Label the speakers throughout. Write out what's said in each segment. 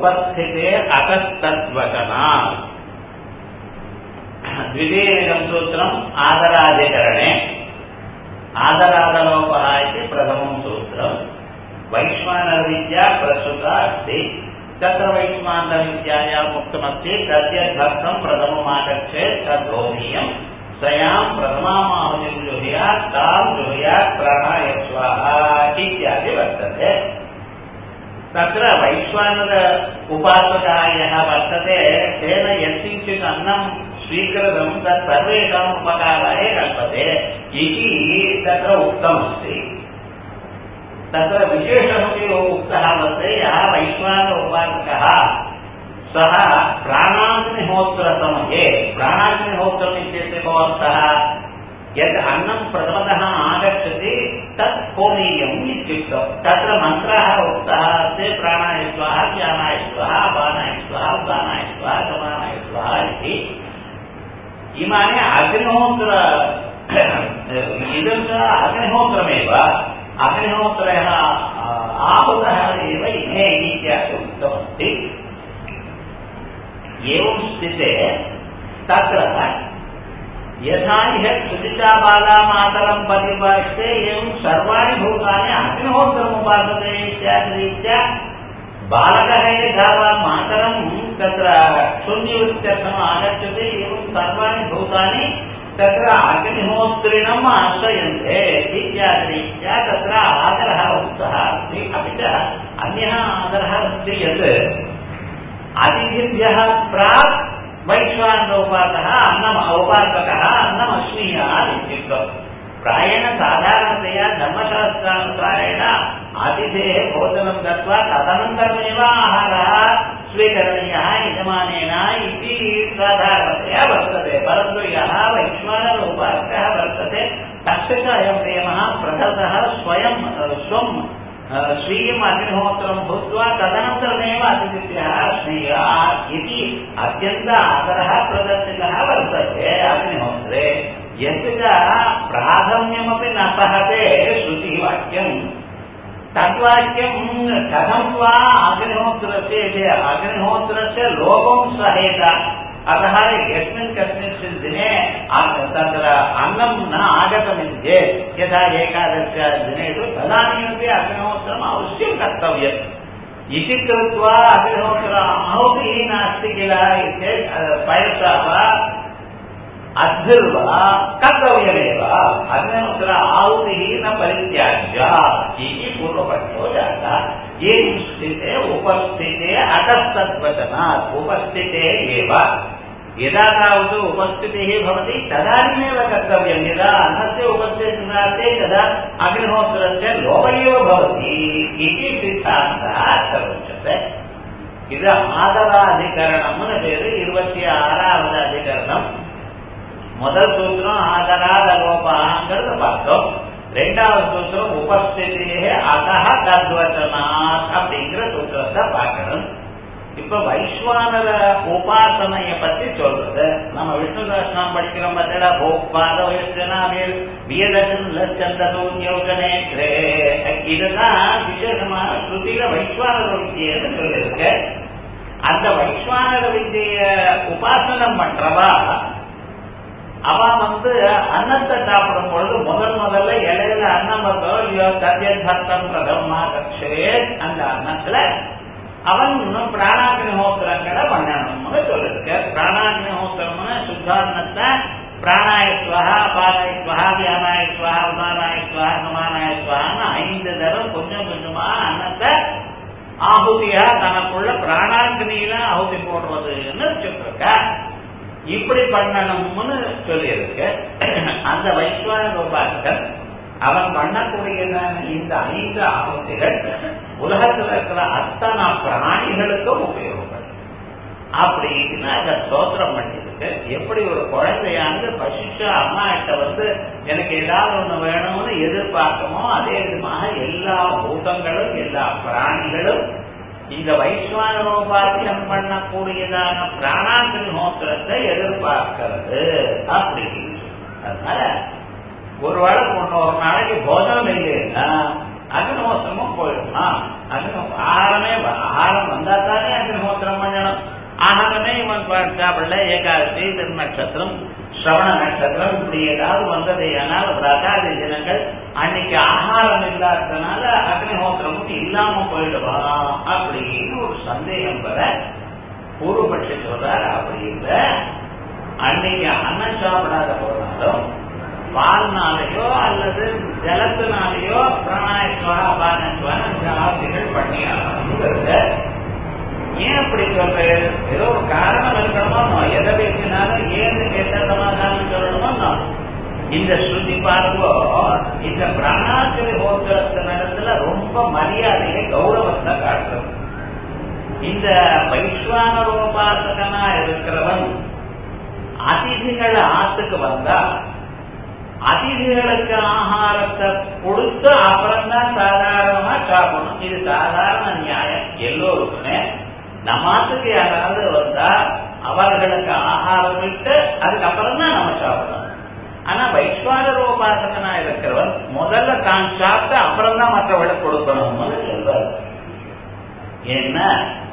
Speaker 1: उपस्थिते अतस्तद्वचना द्वितीयं सूत्रम् आदराधिकरणे आदरादलोपः इति प्रथमं सूत्रम् वैश्वानरविद्या प्रस्तुता अस्ति तत्र वैश्वानरविद्यायाम् उक्तमस्ति तद्यद्धर्थम् प्रथममागच्छेत् तद्भोमीयम् स्वयां प्रथमामाहुतिं जुहुयात् तां जुहुयात् प्राणाय स्वाहा इत्यादि वर्तते तत्र वैश्वानर उपासकः यः वर्तते तेन यत्किञ्चित् अन्नं स्वीकृतं तत् सर्वेषाम् उपकाराय कल्पते इति तत्र उक्तमस्ति तत्र विशेषमपि उक्तः वर्तते यः वैश्वानर उपासकः सः प्राणाग्निहोत्रसमये प्राणाग्निहोत्रम् इत्यस्य को अर्थः यत् अन्नं प्रथमतः आगच्छति तत् होमीयम् इत्युक्तम् तत्र मन्त्रः उक्तः अस्ति प्राणाय स्वाहा ज्ञानाय स्वाहा अपानाय स्वाहा उदानाय स्वाहा समानाय स्वाहा इति इमानि अग्निहोत्र इदं च अग्निहोत्रमेव अग्निहोत्रयः आहुतः एव इमे इत्यादि उक्तमस्ति एवं स्थिते तत्र यथा ह्यः सुचिताबाला मातरं परिवर्ते एवं सर्वाणि भूतानि अग्निहोत्रमुपासते इत्यादिरीत्या बालकः यथा वा मातरं तत्र शून्यवृत्त्यर्थम् आगच्छति एवं सर्वाणि भूतानि तत्र अग्निहोत्रिणम् आश्रयन्ते इत्यादिरीत्या तत्र आदरः उक्तः अस्ति अपि च अन्यः आदरः अस्ति यत् अतिथिभ्यः प्राक् वैश्वानोपासः अन्नम् औपासकः अन्नम् अश्नीयात् इत्युक्तम् प्रायेण साधारणतया धर्मशास्त्रानुसारेण अतिथेः भोजनं दत्वा तदनन्तरमेव आहारः स्वीकरणीयः यजमानेन इति साधारणतया वर्तते परन्तु यः वैश्वानरोपासकः वर्तते तस्य च अयं नियमः प्रकृतः स्वयं स्वं स्वीयम् अग्निहोत्रं भूत्वा तदनन्तरमेव अतिथिभ्यः स्नेयात् इति अत्यन्त आदरः प्रदर्शितः वर्तते अग्निहोत्रे यस्य च प्राथम्यमपि न सहते श्रुतिवाक्यम् तद्वाक्यं कथं वा अग्निहोत्रस्य अग्निहोत्रस्य लोपं सहेत अतः यस्मिन् कस्मिंश्चित् दिने तत्र अन्नं न आगतमिति चेत् यथा एकादश दिनेषु तदानीमपि अग्निहोत्रम् अवश्यं कर्तव्यम् इति कृत्वा अग्निहोत्र आहुतिः नास्ति किल चेत् पयसा वा अद्भिर्वा कर्तव्यमेव अग्निहोत्र आहुतिः न परित्याज्या इति पूर्वपक्षो जातः एवं स्थिते उपस्थिते अतस्तद्वचनात् उपस्थिते एव यदा तावत् उपस्थितिः भवति तदानीमेव कर्तव्यं यदा अन्नस्य उपस्थितिः नास्ति तदा अग्निहोत्रस्य लोप एव भवति इति सिद्धान्तः अत्र उच्यते இது ஆதராதிகரணம்னு பேரு இருபத்தி ஆறாவது அதிகரணம் முதல் சூத்திரம் ஆதராத லோபாங்கிறத பார்த்தோம் ரெண்டாவது சூத்திரம் உபஸ்திதியே அகஹ தத்வச்சனாத் அப்படிங்கிற சூத்திரத்தை பார்க்கணும் இப்ப வைஸ்வானர உபாசனைய பத்தி சொல்றது நம்ம விஷ்ணு சாஸ்திரம் படிக்கிறோம் பார்த்தா போக்பாத வயசுனா வியதன் லட்சந்தூன்யோகனே இதுதான் விசேஷமான ஸ்ருதியில வைஸ்வானர வித்தியன்னு சொல்லியிருக்கு அந்த வைஸ்வானர வித்திய உபாசனம் பண்றவா அவன் வந்து அன்னத்தை சாப்பிடும் பொழுது முதல் முதல்ல இலையில அன்னம் வந்தோ இல்லையோ கத்தியன் பக்தம் பிரதமா கட்சே அந்த அன்னத்துல அவன் இன்னும் பிராணாகினிஹோத்திரங்களை பண்ணணும்னு சொல்லிருக்க பிராணாகினிஹோத்திரம்னு சுத்தாரணத்தை பிராணாயஸ்வகா அபானாயஸ்வகா வியானாயஸ்வகா உதானாயஸ்வகா சமானாயஸ்வகான்னு ஐந்து தரம் கொஞ்சம் கொஞ்சமா அன்னத்தை ஆகுதியா தனக்குள்ள பிராணாகினியில ஆகுதி போடுறதுன்னு சொல்லிருக்க இப்படி பண்ணணும்னு சொல்லியிருக்க அந்த வைஸ்வான உபாசகன் அவன் பண்ணக்கூடியதான இந்த ஐந்து ஆபத்துகள் உலகத்தில் இருக்கிற அத்தனை பிராணிகளுக்கும் உபயோகப்படும் அப்படின்னு அதை ஸ்தோத்திரம் பண்ணிருக்கு எப்படி ஒரு குழந்தையாந்து பசிச்ச அம்மா கிட்ட வந்து எனக்கு ஏதாவது ஒண்ணு வேணும்னு எதிர்பார்க்கமோ அதே விதமாக எல்லா பூதங்களும் எல்லா பிராணிகளும் இந்த வைஸ்வானரோபாத்தியம் பண்ணக்கூடியதான பிராணாகினிஹோத்திரத்தை எதிர்பார்க்கிறது அப்படின்னு அதனால ஒரு வேளை ஒன்று ஒரு நாளைக்கு போஜனம் இல்லைன்னா அக்னிஹோத்திரமும் போயிடுமா அக்னி ஆகாரமே ஆகாரம் வந்தா தானே அக்னிஹோத்திரம் சாப்பிடல ஏகாதசி திருநட்சத்திரம் சிரவண நட்சத்திரம் இப்படி ஏதாவது வந்தது ஆனால் விரதாதி தினங்கள் அன்னைக்கு ஆகாரம் இல்லாததுனால அக்னிஹோத்திரமும் இல்லாம போயிடுவா அப்படின்னு ஒரு சந்தேகம் வர பூர்வபட்சி சொல்றாரு அப்படி இல்லை அன்னைக்கு அன்னம் சாப்பிடாத போனாலும் பால்னாலேயோ அல்லது ஜலத்தினாலேயோ பிராணாயஸ்வரா அபானஸ்வரா இந்த ஆசைகள் பண்ணியாங்கிறத ஏன் அப்படி சொல்றேன் ஏதோ ஒரு காரணம் இருக்கணுமோ எதை பேசினாலும் ஏன்னு கேட்ட சமாதானம் சொல்லணுமோ இந்த ஸ்ருதி பார்வோ இந்த பிராணாச்சரி ஹோத்திரத்து நடத்துல ரொம்ப மரியாதையை கௌரவத்தை காட்டுறது இந்த வைஸ்வானரோபாசகனா இருக்கிறவன் அதிதிகள் ஆத்துக்கு வந்தா அதிதிகளுக்கு ஆகாரத்தை கொடுத்து அப்புறம் தான் சாதாரணமா சாப்பிடணும் இது சாதாரண நியாயம் எல்லோருக்குமே நம்மாத்துக்கு யாராவது வந்தா அவர்களுக்கு ஆகாரம் விட்டு அதுக்கப்புறம் தான் நம்ம சாப்பிடணும் ஆனா வைஸ்வானரோபாசகனா இருக்கிறவன் முதல்ல தான் சாப்பிட்டு அப்புறம் தான் மற்றவர்களுக்கு கொடுக்கணும்னு சொல்றாரு ஏன்னா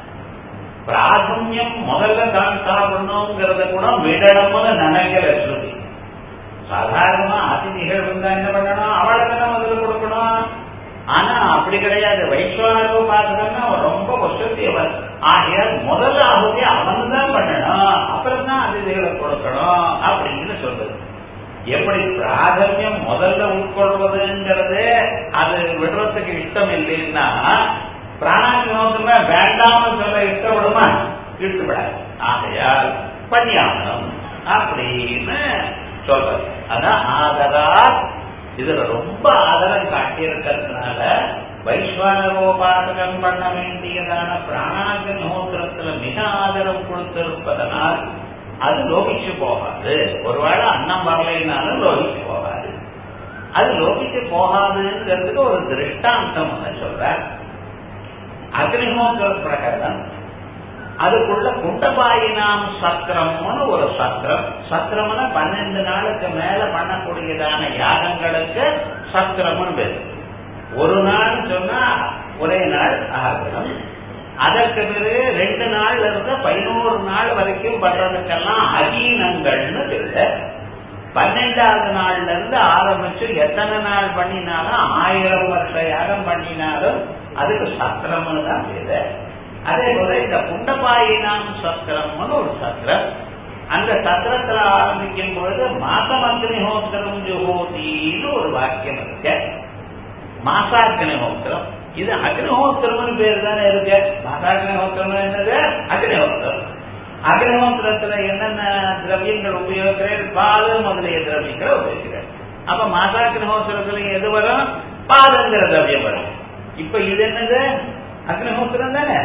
Speaker 1: பிராதமியம் முதல்ல தான் சாப்பிடணுங்கிறத கூட விடணும்னு நினைக்கிற ஸ்ருதி சாதாரணமா அதிதிகள் வந்தா என்ன பண்ணணும் அவளுக்கு தான் முதல்ல கொடுக்கணும் ஆனா அப்படி கிடையாது வைஸ்வரோ பார்த்ததுன்னா ரொம்ப வசதியவன் ஆகையால் முதல் ஆகுதி அவனு தான் பண்ணணும் அப்புறம் தான் அதிதிகளுக்கு கொடுக்கணும் அப்படின்னு சொல்றது எப்படி பிராதமியம் முதல்ல உட்கொள்வதுங்கிறது அது விடுறதுக்கு இஷ்டம் இல்லைன்னா பிராணாகினோகமே வேண்டாம்னு சொல்ல இஷ்டப்படுமா இஷ்டப்படாது ஆகையால் பண்ணியாகணும் அப்படின்னு சொல்றது அதான் ஆதரா இதுல ரொம்ப ஆதரம் காட்டியிருக்கிறதுனால வைஸ்வானரோபாசகம் பண்ண வேண்டியதான பிராணாகினோத்திரத்துல மிக ஆதரம் கொடுத்திருப்பதனால் அது லோகிச்சு போகாது ஒருவேளை அன்னம் வரலைன்னாலும் லோகிச்சு போகாது அது லோகிச்சு போகாதுங்கிறதுக்கு ஒரு திருஷ்டாந்தம் ஒன்று சொல்ற அக்னிஹோத்திர பிரகரணம் அதுக்குள்ள குண்டபாயினாம் சத்திரம்னு ஒரு சத்திரம் சத்திரம்னு பன்னெண்டு நாளுக்கு மேல பண்ணக்கூடியதான யாகங்களுக்கு சத்திரம்னு பேரு ஒரு நாள் சொன்னா ஒரே நாள் ஆகணும் அதற்கு பிறகு ரெண்டு நாள்ல இருந்து பதினோரு நாள் வரைக்கும் பண்றதுக்கெல்லாம் அதீனங்கள்னு தெரியல பன்னெண்டாவது நாள்ல இருந்து ஆரம்பிச்சு எத்தனை நாள் பண்ணினாலும் ஆயிரம் வருஷ யாகம் பண்ணினாலும் அதுக்கு சத்திரம்னு தான் பேரு அதே போல இந்த புண்டபாயினாம் சத்திரம்னு ஒரு சத்திரம் அந்த சத்திரத்துல ஆரம்பிக்கும் பொழுது மாசம் அக்னிஹோத்திரம் ஜுஹோதின்னு ஒரு வாக்கியம் இருக்கு மாசாக்னிஹோத்திரம் இது அக்னிஹோத்திரம் பேர் தானே இருக்கு மாசாக்னிஹோத்திரம் என்னது அக்னிஹோத்திரம் அக்னிஹோத்திரத்துல என்னென்ன திரவியங்கள் உபயோகிக்கிறேன் பால் முதலிய திரவியங்களை உபயோகிக்கிறேன் அப்ப மாசாக்னிஹோத்திரத்துல எது வரும் பாலுங்கிற திரவியம் வரும் இப்ப இது என்னது அக்னிஹோத்திரம் தானே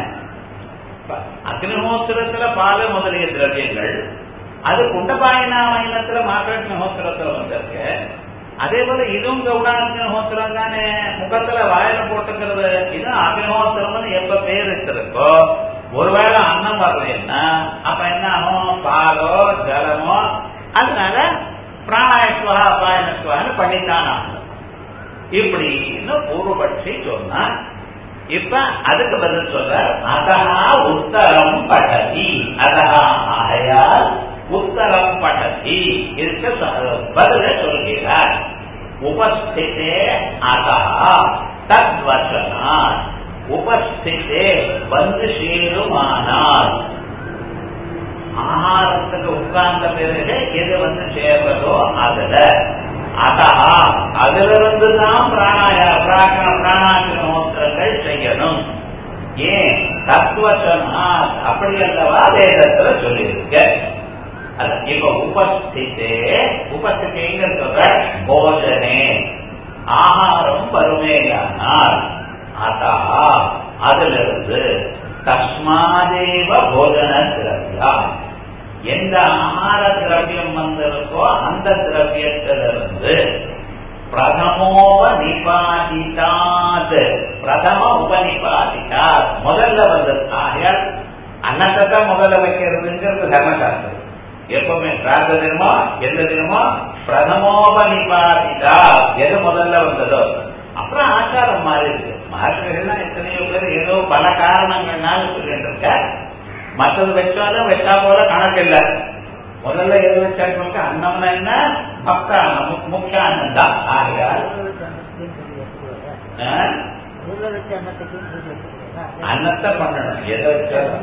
Speaker 1: அக்னிஹோத்திரத்துல பால் முதலிய திரவியங்கள் அது குண்டபாயனாமயனத்துல மாசாக்னிஹோத்திரத்துல வந்திருக்கு அதே போல இதுவும் கவுடாக்னிஹோத்திரம் தானே முகத்துல வாயில போட்டுக்கிறது இதுவும் அக்னிஹோத்திரம்னு எப்ப பேர் வச்சிருக்கோ ஒருவேளை அன்னம் வரலன்னா அப்ப என்ன ஆகும் பாலோ ஜலமோ அதனால பிராணாயஸ்வகா அபாயனஸ்வகான்னு பண்ணித்தான் ஆகும் இப்படின்னு பூர்வபட்சி சொன்னா இப்ப அதுக்கு பதில் சொல்ற அதஹா உத்தரம் படதி அதஹா ஆகையால் உத்தரம் படதி இதுக்கு பதில சொல்கிறார் உபஸ்திதே அதஹா தத்வசனாத் உபஸ்திதே வந்து சேருமானால் ஆகாரத்துக்கு உட்கார்ந்த பிறகு எது வந்து சேர்வதோ அதுல அதா அதிலிருந்து தான் பிராணாய பிராணாக்கிரமோத்திரங்கள் செய்யணும் ஏன் தத்துவசனா அப்படி அல்லவா வேதத்துல சொல்லியிருக்க இப்ப உபஸ்தித்தே உபஸ்தித்தேங்க சொல்ற போஜனே ஆகாரம் வறுமையானால் அதா அதிலிருந்து தஸ்மாதேவ போஜன திரவியா எந்த ஆகார திரவியம் வந்திருக்கோ அந்த திரவியத்திலிருந்து பிரதமோவ நிபாதிதாத் பிரதம உபநிபாதிதாத் முதல்ல வந்தது ஆகையால் அன்னத்தை தான் முதல்ல வைக்கிறதுங்கிறது தர்மசாஸ்திரம் எப்பவுமே பிரார்த்த தினமோ எந்த தினமோ பிரதமோபநிபாதிதா எது முதல்ல வந்ததோ அப்புறம் ஆச்சாரம் மாறி இருக்கு மகர்ஷிகள்லாம் எத்தனையோ பேர் ஏதோ பல காரணங்கள்னால சொல்லிட்டு இருக்க மற்றது வச்சாலும் வச்சா போல கணக்கு இல்லை முதல்ல எது வச்சாங்க அன்னம்னா என்ன பக்த அன்னம் முக்கிய அன்னம் தான் ஆகையால் ஆ? அன்னத்தை பண்ணணும் எதை வச்சாலும்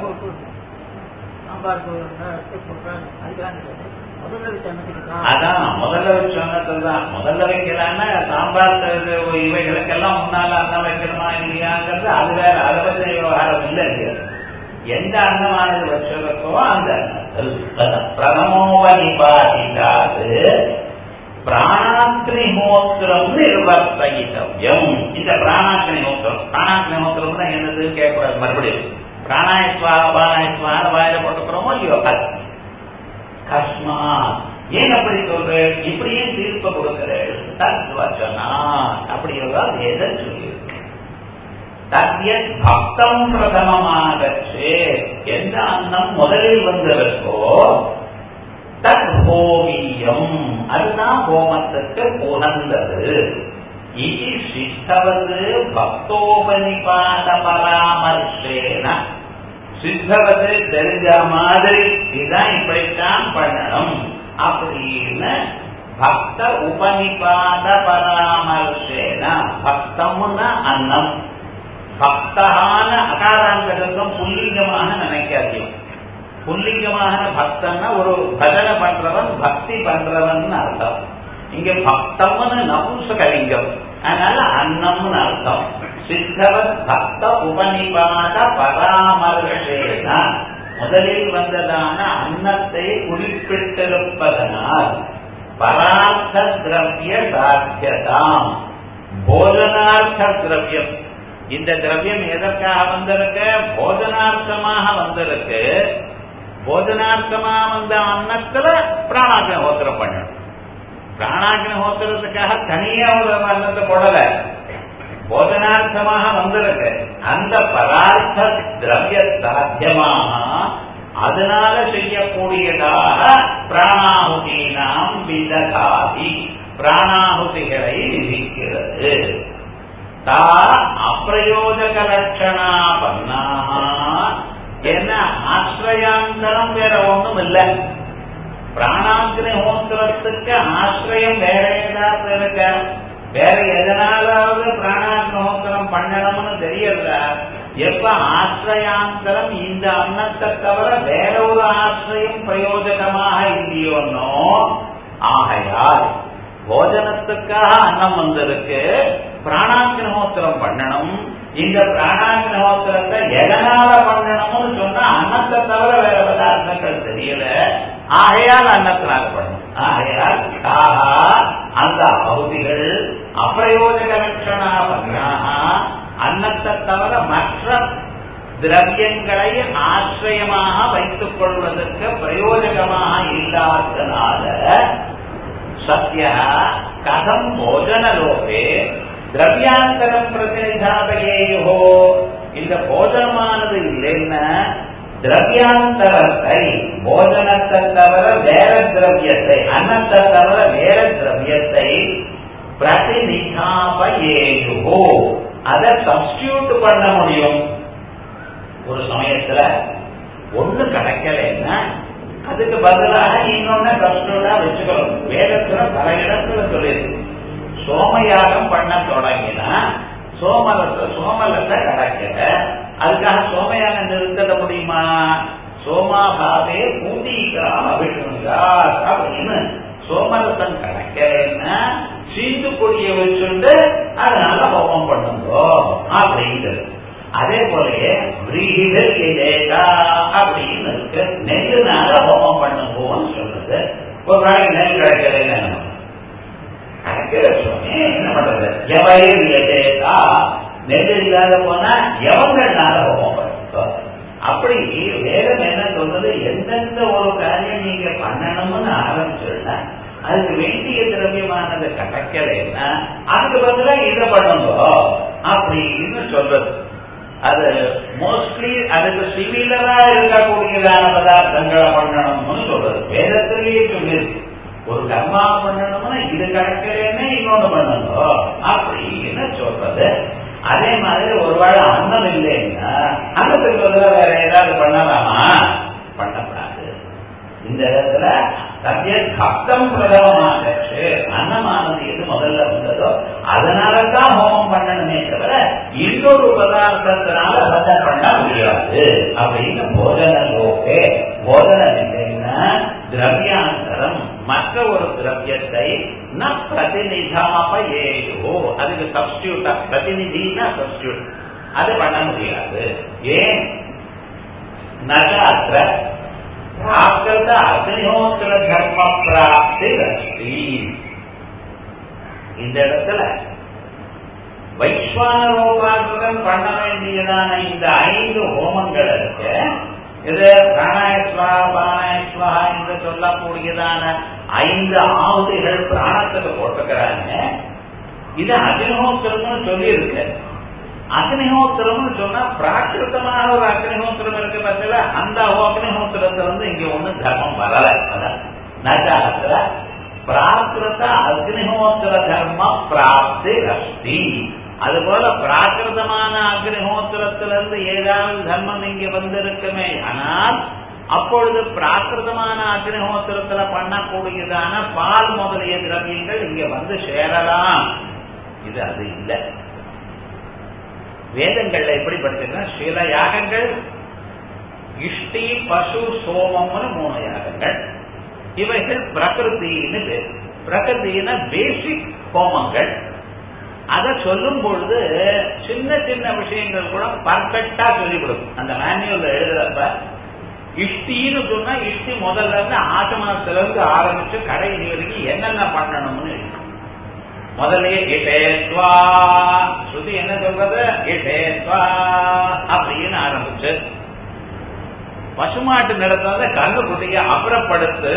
Speaker 1: அதான் முதல்ல வச்ச அன்னத்தில் தான் முதல்ல வைக்கலான்னா சாம்பார் இது இவைகளுக்கெல்லாம் முன்னால அன்னம் வைக்கணுமா இல்லையாங்கிறது அது வேற அதை பற்றி விவகாரம் இல்லை இல்லையா எந்த அன்னமானது வச்சிருக்கோ அந்த அன்னத்தில் பிரதமோபனிபாதிக்காது பிராணாக்னிஹோத்திரம் நிர்வர்த்தயித்தவ்யம் இந்த பிராணாக்னிஹோத்திரம் பிராணாக்னிஹோத்திரம் தான் என்னது கேட்கக்கூடாது மறுபடியும் பிராணாயஸ்வா பானாயஸ்வா வாயில போட்டுக்கிறோமோ இல்லையோ அது கஸ்மா ஏன் அப்படி சொல்றேன் இப்படியே தீர்ப்ப கொடுக்கிறேன் தத் வச்சனா அப்படி எல்லாம் வேதம் சொல்லியிருக்கு தத்யத் பக்தம் பிரதமமாகச்சு எந்த அன்னம் முதலில் வந்திருக்கோ தத் ஹோமியம் அதுதான் ஹோமத்துக்கு உணர்ந்தது இது சித்தவது பக்தோபனிபாத பராமர்சேன சித்தவது தெரிஞ்ச மாதிரி இதான் இப்படித்தான் பண்ணணும் அப்படின்னு பக்த உபனிபாத பராமர்சேன பக்தம்னா அன்னம் பக்தகான அகாராந்தகம் புல்லிங்கமாக நினைக்காதீங்க புல்லிங்கமான பக்தன்னா ஒரு பஜனை பண்றவன் பக்தி பண்றவன் அர்த்தம் இங்க பக்தம்னு நபும்சகலிங்கம் அதனால அன்னம்னு அர்த்தம் சித்தவன் பக்த உபனிபாத பராமர்சேன முதலில் வந்ததான அன்னத்தை குறிப்பிட்டிருப்பதனால் பரார்த்த திரவிய சாத்தியதாம் போஜனார்த்த திரவியம் இந்த திரவியம் எதற்காக வந்திருக்கு போஜனார்த்தமாக வந்திருக்கு போஜனார்த்தமா வந்த அன்னத்துல பிராணாக்கின ஹோத்திரம் பண்ணணும் பிராணாக்கின ஹோத்திரத்துக்காக தனியா ஒரு அன்னத்தை போடல போஜனார்த்தமாக வந்திருக்கு அந்த பதார்த்த திரவிய சாத்தியமாக அதனால செய்யக்கூடியதாக பிராணாகுதி நாம் விதகாதி பிராணாகுதிகளை விதிக்கிறது தா அப்பிரயோஜக லட்சணா பண்ணா என்ன ஆசிரயாந்தரம் வேற ஒண்ணும் இல்லை பிராணாங்கினி ஹோத்திரத்துக்கு ஆசிரியம் வேற ஏதாவது இருக்க வேற எதனாலாவது பிராணாங்கின ஹோத்திரம் பண்ணணும்னு தெரியல எப்ப ஆசிரயாந்தரம் இந்த அன்னத்தை தவிர வேற ஒரு ஆசிரியம் பிரயோஜனமாக இல்லையோன்னோ ஆகையால் போஜனத்துக்காக அன்னம் வந்திருக்கு பிராணாக்கினஹோத்திரம் பண்ணணும் இந்த பிராணாக்கினஹோத்திரத்தை எதனால பண்ணணும்னு சொன்னா அன்னத்தை தவிர வேற பதார்த்தங்கள் தெரியல ஆகையால் அன்னத்தினால பண்ணணும் ஆகையால் ஆஹா அந்த பகுதிகள் அப்பிரயோஜக லட்சணா பண்ணாக அன்னத்தை தவிர மற்ற திரவியங்களை ஆசிரியமாக வைத்துக் கொள்வதற்கு பிரயோஜகமாக இல்லாதனால சத்ய கதம் போஜனலோகே திரவியாந்தரம் பிரதிநிதாபயேயோ இந்த போஜனமானது இல்லைன்னா திரவியாந்தரத்தை போஜனத்தை தவிர வேற திரவியத்தை அன்னத்தை தவிர வேற திரவியத்தை பிரதிநிதாபயேயோ அதை சப்ஸ்டியூட் பண்ண முடியும் ஒரு சமயத்துல ஒண்ணு கிடைக்கலன்னா அதுக்கு பதிலாக இன்னொன்னு கஷ்டா வச்சுக்கணும் வேதத்துல பல இடத்துல சொல்லியிருக்கு சோமயாகம் பண்ண தொடங்கினா சோமலத்தை சோமலத்தை கிடைக்கல அதுக்காக சோமயாகம் நிறுத்திட முடியுமா சோமாபாவே பூண்டிக்கிறாம் அபிஷனுங்கா அப்படின்னு சோமரசம் கிடைக்கலன்னா சீந்து கொடிய வச்சுண்டு அதனால ஹோமம் பண்ணுங்கோ அப்படிங்கிறது அதே போலயே விரீகள் இதேதா அப்படின்னு இருக்கு நெல்லுனால ஹோமம் பண்ணுங்கோன்னு சொல்றது ஒரு நாளைக்கு நெல் கிடைக்கல கிடைக்கிற சுவாமி என்ன பண்றது எவையில் இதேதா நெல் இல்லாத போனா எவங்கள்னால ஹோமம் பண்ணுங்க அப்படி வேதம் என்ன சொல்றது எந்தெந்த ஒரு காரியம் நீங்க பண்ணணும்னு ஆரம்பிச்சுன்னா அதுக்கு வேண்டிய திரவியமானது கிடைக்கலைன்னா அதுக்கு பதிலாக இதை பண்ணுங்க அப்படின்னு சொல்றது அது மோஸ்ட்லி அதுக்கு சிமிலரா இருக்கக்கூடியதான பதார்த்தங்களை பண்ணணும்னு சொல்றது வேதத்திலேயே சொல்லியிருக்கு ஒரு கர்மா பண்ணணும்னா இது கிடைக்கலன்னா இன்னொன்னு பண்ணுங்க அப்படின்னு சொல்றது அதே மாதிரி ஒருவேளை அன்னம் இல்லைன்னா அன்னத்துக்கு பதிலாக வேற ஏதாவது பண்ணலாமா பண்ணக்கூடாது இந்த இடத்துல சத்திய கப்தம் பிரதமமாக அன்னமானது எது முதல்ல வந்ததோ அதனாலதான் ஹோமம் பண்ணணுமே தவிர இன்னொரு பதார்த்தத்தினால ஹோமம் பண்ண முடியாது அப்படின்னு போதன லோகே போதனம் இல்லைன்னா திரவியாந்தரம் மற்ற ஒரு திரவியத்தை ந பிரதிநிதாம ஏயோ அதுக்கு சப்ஸ்டியூட்டா பிரதிநிதினா சப்ஸ்டியூட் அது பண்ண முடியாது ஏன் நகாத்திர பிராகிருத அக்னிஹோத்திர தர்ம பிராப்தி அஸ்தி இந்த இடத்துல வைஸ்வானரோபாசுரன் பண்ண வேண்டியதான இந்த ஐந்து ஹோமங்கள் இருக்கு இது பிராணாயஸ்வா பானாயஸ்வா என்று சொல்லக்கூடியதான ஐந்து ஆவுதிகள் பிராணத்துக்கு போட்டுக்கிறாங்க இது அக்னிஹோத்திரம்னு சொல்லி இருக்கு அக்னிஹோத்திரம்னு சொன்னா பிராகிருத்தமான ஒரு அக்னிஹோத்திரம் இருக்கு பட்சல அந்த அக்னிஹோத்திரத்துல வந்து இங்க ஒண்ணு தர்மம் வரல அதான் நகாத்துல பிராகிருத அக்னிஹோத்திர தர்ம பிராப்தி அஸ்தி அதுபோல பிராகிருதமான அக்னிஹோத்திரத்திலிருந்து ஏதாவது தர்மம் இங்க வந்திருக்குமே ஆனால் அப்பொழுது பிராகிருதமான அக்னிஹோத்திரத்துல பண்ணக்கூடியதான பால் முதலிய திரவியங்கள் இங்க வந்து சேரலாம் இது அது இல்லை வேதங்கள்ல எப்படி படிச்சிருக்கா சில யாகங்கள் இஷ்டி பசு சோமம்னு மூணு யாகங்கள் இவைகள் பிரகிருத்தின்னு பேர் பிரகிருத்தின பேசிக் ஹோமங்கள் அதை சொல்லும் பொழுது சின்ன சின்ன விஷயங்கள் கூட பர்ஃபெக்டா சொல்லிக் கொடுக்கும் அந்த மேனுவல் எழுதுறப்ப இஷ்டின்னு சொன்னா இஷ்டி முதல்ல இருந்து ஆசமனத்துல இருந்து ஆரம்பிச்சு கடைசி வரைக்கும் என்னென்ன பண்ணணும்னு இருக்கு முதல்ல இஷேத்வா ஸ்ருதி என்ன சொல்றது இஷேத்வா அப்படின்னு ஆரம்பிச்சு பசுமாட்டு நிறத்துல கண்ணு குட்டிய அப்புறப்படுத்து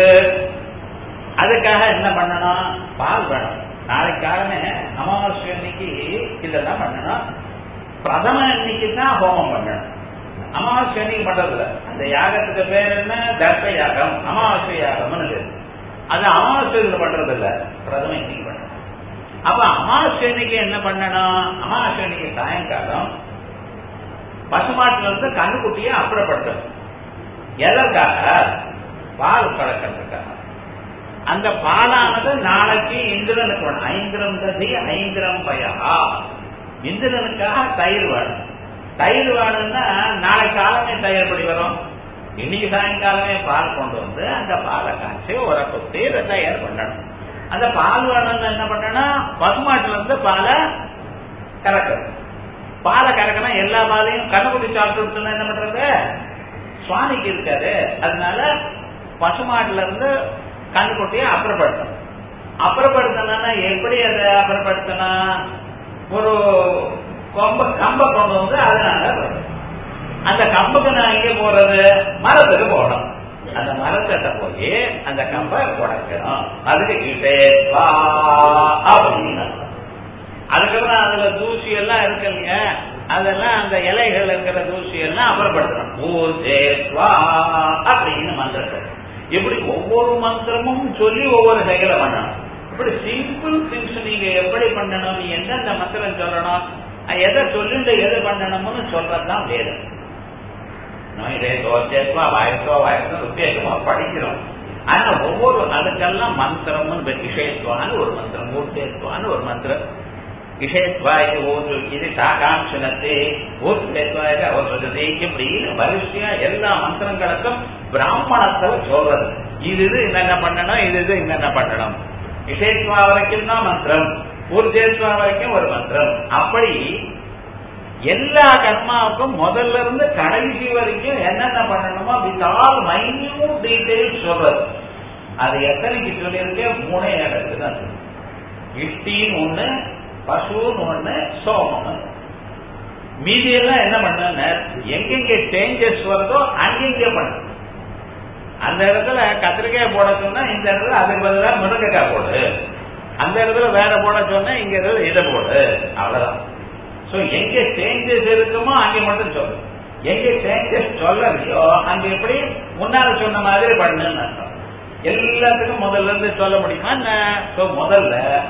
Speaker 1: அதுக்காக என்ன பண்ணணும் பால் வேணும் நாளைக்காகவே அமாவாசை அன்னைக்கு இதெல்லாம் பண்ணணும் பிரதம அன்னைக்கு தான் ஹோமம் பண்ணணும் அமாவாசை அன்னைக்கு பண்றதுல அந்த யாகத்துக்கு பேர் என்ன தர்ப்ப யாகம் அமாவாசை யாகம்னு பேர் அது அமாவாசை பண்றது இல்ல பிரதம இன்னைக்கு பண்ணணும் அப்ப அமாவாசை அன்னைக்கு என்ன பண்ணணும் அமாவாசை அன்னைக்கு சாயங்காலம் பசுமாட்டுல இருந்து கண்ணுக்குட்டியை அப்புறப்படுத்தணும் எதற்காக பால் கலக்கிறதுக்காக அந்த பாலானது நாளைக்கு இந்திரனுக்கு வேணும் ஐந்திரம் ததி ஐந்திரம் பயா இந்திரனுக்காக தயிர் வேணும் தயிர் வேணும்னா நாளை காலமே தயிர் படி வரும் இன்னைக்கு சாயங்காலமே பால் கொண்டு வந்து அந்த பாலை காய்ச்சி உர குத்தி இதை தயார் பண்ணணும் அந்த பால் வேணும்னு என்ன பண்ணணும் பசுமாட்டுல இருந்து பாலை கறக்கணும் பாலை கறக்கணும் எல்லா பாலையும் கண்ணுக்குட்டி சாப்பிட்டு என்ன பண்றது சுவாமிக்கு இருக்காது அதனால பசுமாட்டுல இருந்து கண்ணுக்குட்டியை அப்புறப்படுத்தணும் அப்புறப்படுத்தணும்னா எப்படி அதை அப்புறப்படுத்தணும் ஒரு கொம்ப கம்ப கொண்டு வந்து அதனால அந்த கம்புக்கு நான் எங்க போறது மரத்துக்கு போகணும் அந்த மரத்திட்ட போய் அந்த கம்பை உடைக்கணும் அதுக்கு இட்டேவா அப்படின்னு அதுக்கப்புறம் அதுல தூசி எல்லாம் இருக்கு இல்லையா அதெல்லாம் அந்த இலைகள் இருக்கிற தூசி எல்லாம் அப்புறப்படுத்தணும் ஊர்ஜேஸ்வா அப்படின்னு மந்திரத்தை இப்படி ஒவ்வொரு மந்திரமும் சொல்லி ஒவ்வொரு செயலை பண்ணணும் இப்படி சிம்பிள் திங்ஸ் நீங்க எப்படி பண்ணணும் எந்தெந்த மந்திரம் சொல்லணும் எதை சொல்லிட்டு எது பண்ணணும்னு சொல்றதுதான் வேதம் இதே தோச்சேஸ்வா வாயசோ வாயசோ உத்தேசமா படிக்கிறோம் ஆனா ஒவ்வொரு அதுக்கெல்லாம் மந்திரம்னு விஷயத்துவான்னு ஒரு மந்திரம் ஊர்த்தேஸ்வான்னு ஒரு மந்திரம் விஷயத்வாய ஓது இது சாகாட்சணத்தை ஊர்த்தேஸ்வாய அவசதி இப்படின்னு வரிசையா எல்லா மந்திரங்களுக்கும் பிராமணத்துல சொல்றது இது இது என்னென்ன பண்ணணும் இது இது என்னென்ன பண்ணணும் விஷயத்வா வரைக்கும் தான் மந்திரம் ஊர்ஜேத்வா வரைக்கும் ஒரு மந்திரம் அப்படி எல்லா கர்மாவுக்கும் முதல்ல இருந்து கடைசி வரைக்கும் என்னென்ன பண்ணணுமோ வித் ஆல் மைன்யூட் டீடைல் சொல்றது அது எத்தனைக்கு சொல்லியிருக்கேன் மூணே இடத்துக்கு தான் இஷ்டின்னு ஒண்ணு பசுன்னு ஒண்ணு சோமம் மீதி எல்லாம் என்ன பண்ண எங்கெங்க சேஞ்சஸ் வருதோ அங்கெங்க பண்ண அந்த இடத்துல கத்திரிக்காய் போட சொன்னா இந்த இடத்துல அதுக்கு பதிலாக முருங்கைக்காய் போடு அந்த இடத்துல வேற போட சொன்னா இங்க இடத்துல இதை போடு அவ்வளவுதான் சோ எங்க சேஞ்சஸ் இருக்குமோ அங்க மட்டும் சொல்லு எங்க சேஞ்சஸ் சொல்லலையோ அங்க எப்படி முன்னால சொன்ன மாதிரி பண்ணுன்னு அர்த்தம் எல்லாத்துக்கும் முதல்ல இருந்து சொல்ல முடியுமா என்ன முதல்ல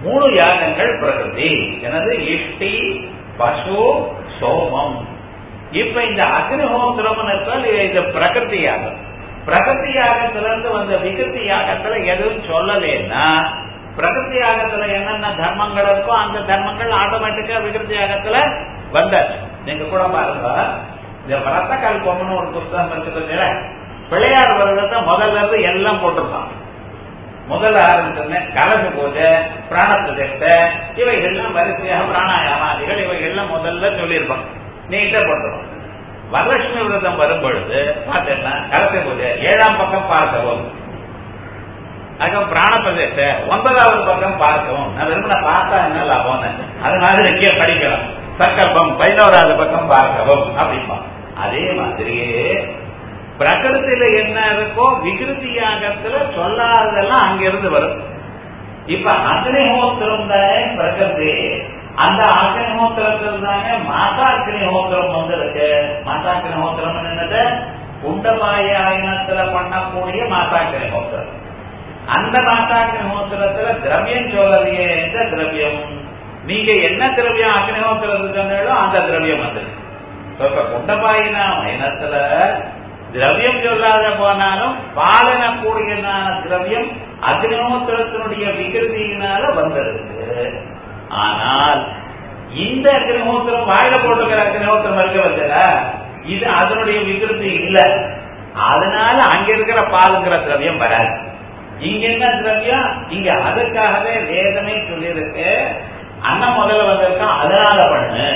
Speaker 1: மூணு யாகங்கள் பிரகிருதி எனது இஷ்டி பசு சோமம் இப்ப இந்த அக்னிஹோத்திரம் இருக்கால் இது பிரகிருதி யாகம் பிரகிருதி யாகத்துல இருந்து வந்த விகிருதி யாகத்துல எதுவும் சொல்லலைன்னா பிரகிருதி யாகத்துல என்னென்ன தர்மங்கள் இருக்கோ அந்த தர்மங்கள் ஆட்டோமேட்டிக்கா விகிருதி யாகத்துல வந்தாச்சு நீங்க கூட பாருங்க இந்த வரத்த கல்பம்னு ஒரு புத்தகம் இருக்குது பிள்ளையார் வருடத்தை முதல்ல இருந்து எல்லாம் போட்டிருக்கான் முதல்ல ஆரம்பிச்சோன்னே கலச பூஜை பிராணப்பிரதிஷ்ட இவைகள்லாம் வரிசையாக பிராணாயாமாதிகள் இவைகள்லாம் முதல்ல சொல்லியிருப்பான் நீட்டா போட்டுருவோம் வரலட்சுமி விரதம் வரும் பொழுது பார்த்தேன்னா கலச பூஜை ஏழாம் பக்கம் பார்க்கவும் அதுக்கப்புறம் பிராணப்பிரதேச ஒன்பதாவது பக்கம் பார்க்கவும் நான் விரும்பின பார்த்தா என்ன லாபம் அது மாதிரி இங்கே படிக்கலாம் சங்கல்பம் பதினோராவது பக்கம் பார்க்கவும் அப்படிம்பா அதே மாதிரியே பிரகிருத்தில என்ன இருக்கோ விகிருதி யாகத்துல சொல்லாததெல்லாம் அங்கிருந்து வரும் இப்ப அக்னிஹோத்திரம் தானே பிரகிருதி அந்த அக்னிஹோத்திரத்தில் தானே மாதா அக்னிஹோத்திரம் வந்திருக்கு மாதா அக்னிஹோத்திரம் என்னது குண்டபாய ஆயனத்துல பண்ணக்கூடிய மாதா அக்னிஹோத்திரம் அந்த மாதா அக்னிஹோத்திரத்துல திரவியம் சொல்லலையே எந்த திரவியம் நீங்க என்ன திரவியம் அக்னிஹோத்திரத்துக்கு சொன்னாலும் அந்த திரவியம் வந்துருக்கு இப்ப குண்டபாயினா மைனத்துல திரவியம் சொல்லாத போனாலும் பாலன கூடியதான திரவியம் அக்னிஹோத்திரத்தினுடைய விகிருதியினால வந்திருக்கு ஆனால் இந்த அக்னிஹோத்திரம் வாயில போட்டுக்கிற அக்னிஹோத்திரம் இருக்க வச்சல இது அதனுடைய விகிருதி இல்ல அதனால அங்க இருக்கிற பாலுங்கிற திரவியம் வராது இங்க என்ன திரவியம் இங்க அதுக்காகவே வேதமே சொல்லியிருக்கு அண்ணன் முதல்ல வந்திருக்கான் அதனால பண்ணு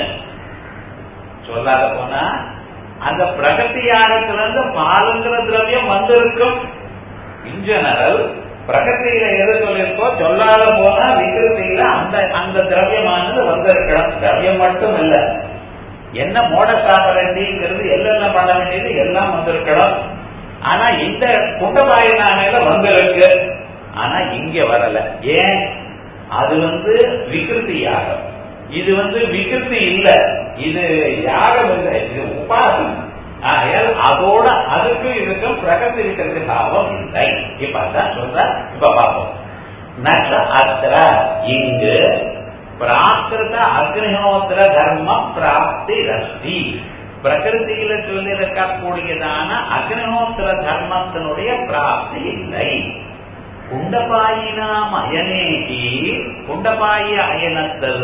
Speaker 1: சொல்லாத போனா அந்த பிரகதி யாகத்திலிருந்து பாலுங்கிற திரவியம் வந்திருக்கும் இன் ஜெனரல் பிரகத்தியில எது சொல்லியிருக்கோ சொல்லாத போனா விகிருத்தியில அந்த அந்த திரவியமானது வந்திருக்கலாம் திரவியம் மட்டும் இல்ல என்ன மோட சாப்பிடண்டிங்கிறது எல்லாம் பண்ண வேண்டியது எல்லாம் வந்திருக்கலாம் ஆனா இந்த குண்டபாயினாமையில வந்திருக்கு ஆனா இங்க வரல ஏன் அது வந்து விகிருதி யாகம் இது வந்து விகிருதி இல்ல இது யாகம் இல்லை இது உபாசனம் ஆகையால் அதோட அதுக்கும் இதுக்கும் பிரகதி இருக்கிறது பாவம் இல்லை இப்ப அதான் சொல்ற இப்ப பார்ப்போம் நச்ச அத்திர இங்கு பிராகிருத அக்னிஹோத்திர தர்ம பிராப்தி ரஸ்தி பிரகிருதியில சொல்லியிருக்கக்கூடியதான அக்னிஹோத்திர தர்மத்தினுடைய பிராப்தி இல்லை குண்டபாயினாம் அயனேகி குண்டபாய அயனத்தில்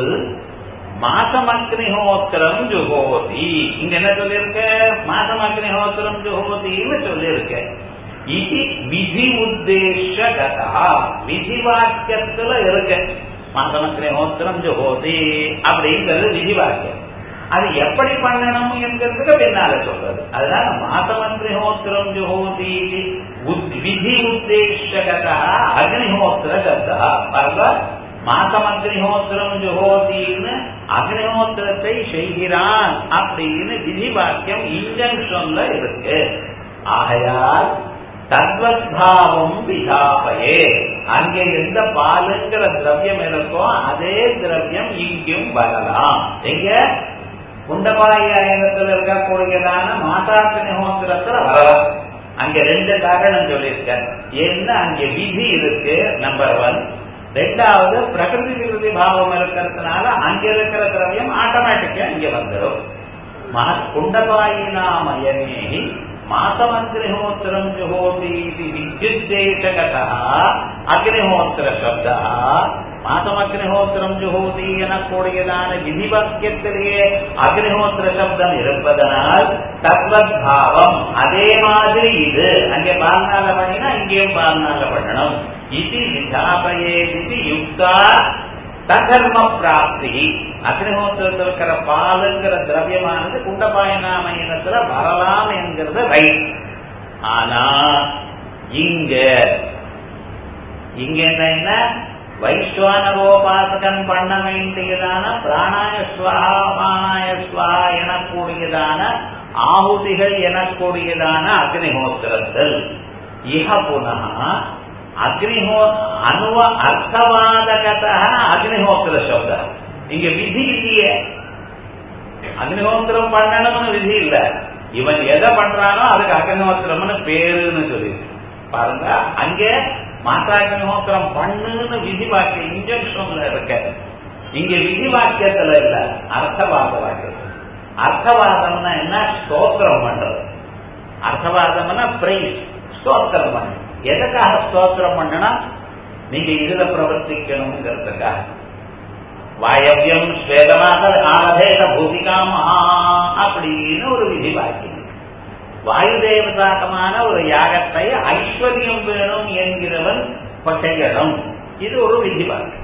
Speaker 1: மாசம் அக்னிஹோத்திரம் ஜுகோதி இங்க என்ன சொல்லியிருக்க மாசம் அக்னிஹோத்திரம் ஜுகோதின்னு சொல்லியிருக்க இது விதி உத்தேசகதா விதி வாக்கியத்துல இருக்கு மாசம் அக்னிஹோத்திரம் ஜுகோதி அப்படிங்கிறது விதி வாக்கியம் அது எப்படி பண்ணணும் என்கிறதுக்கு பின்னால சொல்றது அதனால மாசம் அக்னிஹோத்திரம் ஜுகோதி விதி உத்தேசகதா அக்னிஹோத்திர சப்தா பாருங்க மாசம் அக்னிஹோத்திரம் ஜுகோதின்னு அக்னிஹோத்திரத்தை செய்கிறான் அப்படின்னு விதி வாக்கியம் இன்ஜங்ஷன்ல இருக்கு ஆகையால் தத்வத்பாவம் விதாபயே அங்கே எந்த பாலுங்கிற திரவியம் இருக்கோ அதே திரவியம் இங்கும் வரலாம் எங்க குண்டபாயத்தில் இருக்கக்கூடியதான மாதாக்கினிஹோத்திரத்துல வரலாம் அங்க ரெண்டு காரணம் சொல்லியிருக்க என்ன அங்க விதி இருக்கு நம்பர் ஒன் ரெண்டாவது பிரகிருதி விருதி பாவம் இருக்கிறதுனால அங்க இருக்கிற திரவியம் ஆட்டோமேட்டிக்கா இங்க வந்துடும் குண்டபாயினாமயனேகி மாசமக்னிஹோத்திரம் ஜுஹோதி வித்யுத்தேசகத அக்னிஹோத்திர சப்த மாசமக்னிஹோத்திரம் ஜுஹோதி எனக்கூடியதான விதிவாக்கியத்திலேயே அக்னிஹோத்திர சப்தம் இருப்பதனால் தத்வத் பாவம் அதே மாதிரி இது அங்கே பால்நாள பண்ணினா இங்கேயும் பால்நாள பண்ணணும் இது விதாபயே இது யுக்தா தர்ம பிராப்தி அக்னிஹோத்திரத்தில் இருக்கிற பாலுங்கிற திரவியமானது குண்டபாயனாமயனத்துல வரலாம் என்கிறது ரைட் ஆனா இங்க இங்க என்ன வைஸ்வானரோபாசகன் பண்ண வேண்டியதான பிராணாயஸ்வா மானாயஸ்வா எனக்கூடியதான ஆகுதிகள் எனக்கூடியதான அக்னிஹோத்திரத்தில் இஹ புனः அக்னிஹோ அணுவ அர்த்தவாதகத அக்னிஹோத்திர சப்த இங்க விதி இல்லையே அக்னிஹோத்திரம் பண்ணணும்னு விதி இல்ல இவன் எதை பண்றானோ அதுக்கு அக்னிஹோத்திரம்னு பேருன்னு சொல்லி பாருங்க அங்கே மாசாக்னிஹோத்திரம் பண்ணுன்னு விதி வாக்கியம் இன்ஜெக்ஷன்ல இருக்க இங்க விதி வாக்கியத்துல இல்ல அர்த்தவாத வாக்கியம் அர்த்தவாதம்னா என்ன ஸ்தோத்திரம் பண்றது அர்த்தவாதம்னா பிரைஸ் ஸ்தோத்திரம் பண்ண எதுக்காக ஸ்தோத்திரம் பண்ணனா நீங்க இதுல பிரவர்த்திக்கணுங்கிறதுக்காக வாயவியம் ஸ்வேதமாக ஆரதேச பூமிகாமா அப்படின்னு ஒரு விதி வாக்கியம் வாயு தேவதாக்கமான ஒரு யாகத்தை ஐஸ்வர்யம் வேணும் என்கிறவன் செய்யணும் இது ஒரு விதி வாக்கியம்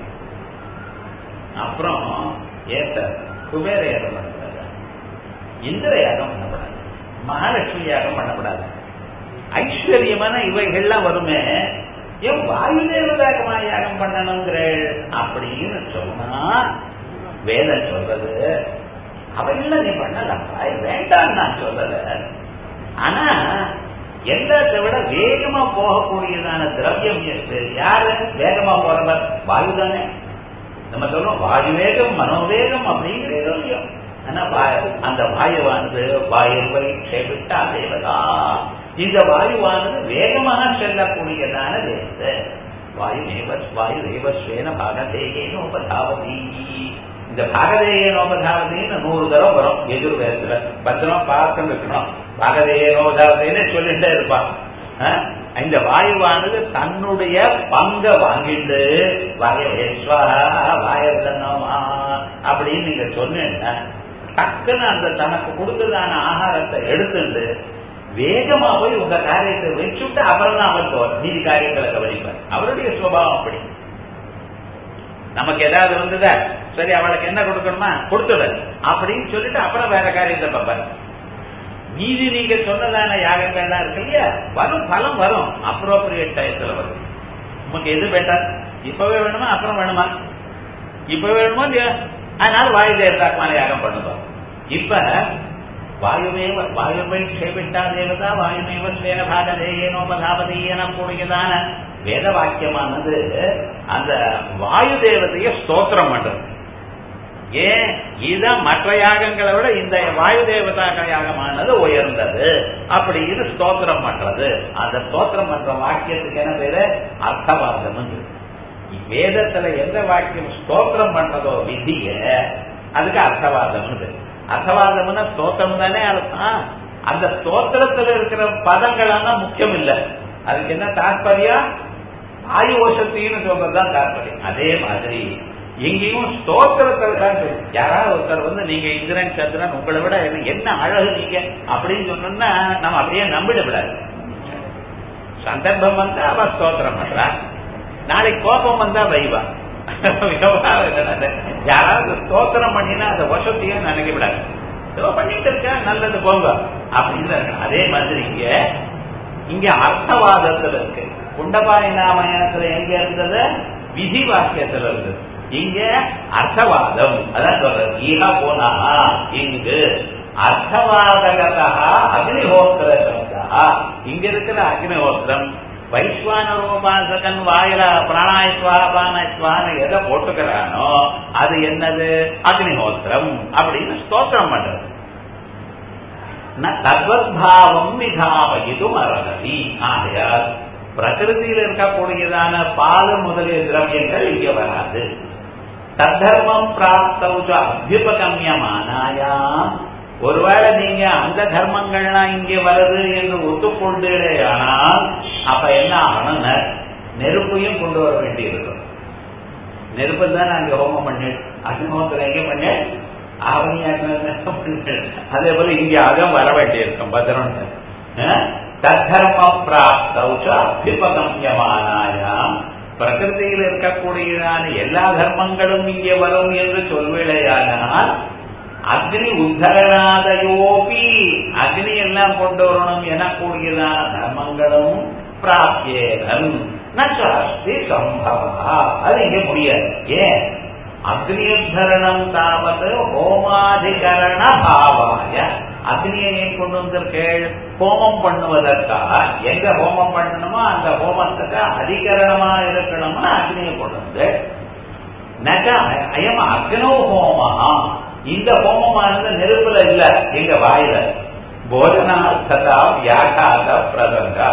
Speaker 1: அப்புறம் ஏத்த குபேர யாகம் பண்ணக்கூடாது இந்திர யாகம் பண்ணக்கூடாது மகாலட்சுமி யாகம் பண்ணக்கூடாது ஐஸ்வர்யமான இவைகள்லாம் வருமே ஏன் வாயு தேவதாகமா யாகம் பண்ணணுங்கிற அப்படின்னு சொன்னா வேதம் சொல்றது அவைகள நீ பண்ணலாம் வேண்டாம் நான் சொல்லல ஆனா எல்லாத்தை விட வேகமா போகக்கூடியதான திரவியம் எது யாரு வேகமா போறவர் வாயு தானே நம்ம சொல்றோம் வாயு வேகம் மனோவேகம் அப்படிங்கிறதோ இல்லையோ ஆனா அந்த வாயுவானது வாயுவை சேவிட்டா தேவதா இந்த வாயுவானது வேகமாக செல்லக்கூடியதான தேவதை வாயு தேவ வாயு தேவஸ்வேன பாகதேயேனோபதாவதி இந்த பாகதேயனோபதாவதின்னு நூறு தரம் வரும் எதிர்வேதத்துல பத்திரம் பார்த்து இருக்கணும் பாகதேயனோபதாவதின்னு சொல்லிட்டே இருப்பான் இந்த வாயுவானது தன்னுடைய பங்க வாங்கிட்டு வாயவேஸ்வா வாயதனமா அப்படின்னு நீங்க சொன்னீங்கன்னா டக்குன்னு அந்த தனக்கு கொடுத்ததான ஆகாரத்தை எடுத்துட்டு வேகமா போய் உங்க காரியத்தை வச்சுட்டு அப்புறம் தான் அவர் மீதி காரியங்களை கவனிப்பார் அவருடைய சுபாவம் அப்படி நமக்கு ஏதாவது வந்ததா சரி அவளுக்கு என்ன கொடுக்கணுமா கொடுத்துடு அப்படின்னு சொல்லிட்டு அப்புறம் வேற காரியத்தை பார்ப்பார் மீதி நீங்க சொன்னதான யாகங்கள்லாம் இருக்கு இல்லையா வரும் பலம் வரும் அப்ரோப்ரியேட் டயத்துல வரும் உங்களுக்கு எது பெட்டர் இப்பவே வேணுமா அப்புறம் வேணுமா இப்ப வேணுமோ இல்லையா அதனால வாயு தேவதாத்மான யாகம் பண்ணுவோம் இப்ப வாயுமேவ வாயுவை க்ஷேபிட்டா தேவதா வாயுமேவ ஸ்வேன பாகதேயனோபதாபதீயன கூடியதான வேத வாக்கியமானது அந்த வாயு தேவதைய ஸ்தோத்திரம் பண்றது ஏன் இதுதான் மற்ற யாகங்களை விட இந்த வாயு தேவதா யாகமானது உயர்ந்தது அப்படின்னு ஸ்தோத்திரம் பண்றது அந்த ஸ்தோத்திரம் பண்ற வாக்கியத்துக்கு என்ன பேரு அர்த்தவாதம் வேதத்துல எந்த வாக்கியம் ஸ்தோத்திரம் பண்றதோ விதிய அதுக்கு அர்த்தவாதம் அர்த்தவாதம்னா ஸ்தோத்திரம் தானே அர்த்தம் அந்த ஸ்தோத்திரத்துல இருக்கிற பதங்கள் முக்கியம் இல்லை அதுக்கு என்ன தாற்பயம் வாயு ஓசத்தின்னு சொல்றதுதான் தாற்பயம் அதே மாதிரி எங்கேயும் ஸ்தோத்திரத்தில் யாராவது ஒருத்தர் வந்து நீங்க இந்திரன் சந்திரன் உங்களை விட என்ன அழகு நீங்க அப்படின்னு சொன்னோம்னா நம்ம அப்படியே நம்பிட விடாது சந்தர்ப்பம் வந்தா அவ ஸ்தோத்திரம் பண்றா நாளைக்கு கோபம் வந்தா வைவா யாராவது ஸ்தோத்திரம் பண்ணினா அந்த வசத்தையும் நினைக்க விடாது ஏதோ பண்ணிட்டு இருக்க நல்லது போங்க அப்படின்னு அதே மாதிரி இங்க இங்க அர்த்தவாதத்துல இருக்கு குண்டபாய் நாமயணத்துல எங்க இருந்தது விதி வாக்கியத்துல இருந்தது இங்க அர்த்தவாதம் அதான் சொல்றது ஈகா போனா இங்கு அர்த்தவாதகதா அக்னிஹோத்திர சப்தா இங்க இருக்கிற அக்னிஹோத்திரம் வைஸ்வானரோபாசகன் வாயில பிராணாயஸ்வாபானஸ்வான எதை போட்டுக்கிறானோ அது என்னது அக்னிஹோத்திரம் அப்படின்னு ஸ்தோத்திரம் பண்றது தத்வத்பாவம் விதாவயிதும் அறநதி ஆகையால் பிரகிருதியில் இருக்கக்கூடியதான பால் முதலிய திரவியங்கள் இங்க வராது தர்மம் பிராப்தவுச்ச அபியுபகமியமானாயாம் ஒருவேளை நீங்க அந்த தர்மங்கள்லாம் இங்கே வருது என்று ஒத்துக்கொண்டே ஆனால் அப்ப என்ன ஆகணும் நெருப்பையும் கொண்டு வர வேண்டி இருக்கும் நெருப்பு தான் அங்க ஹோமம் பண்ணு அக்னிஹோத்திரம் எங்க பண்ணு ஆவணியாக்க அதே போல இங்க அகம் வர வேண்டி இருக்கும் பத்திரம் தர்ம பிராப்தவுச்ச அபியுபகமியமானாயாம் பிரகிருதியில் இருக்கக்கூடியதான எல்லா தர்மங்களும் இங்கே வரும் என்று சொல்வேளையானால் அக்னி உத்தரணாதையோபி அக்னி எல்லாம் கொண்டு வரணும் எனக்கூடியதான தர்மங்களும் பிராப்தியேதன் நச்சாஸ்தி சம்பவா அது இங்க முடியாது ஏன் அக்னியுத்தரணம் தாவது ஹோமாதிகரண பாவாய அக்னியை கொண்டு வந்திருக்கேள் ஹோமம் பண்ணுவதற்காக எங்க ஹோமம் பண்ணணுமோ அந்த ஹோமத்துக்கு அதிகரணமா இருக்கணும்னு அக்னியை கொண்டு வந்து நக அயம் அக்னோ ஹோமா இந்த ஹோமமானது நெருப்புல இல்ல எங்க வாயில போஜனார்த்ததா வியாகாத பிரதங்கா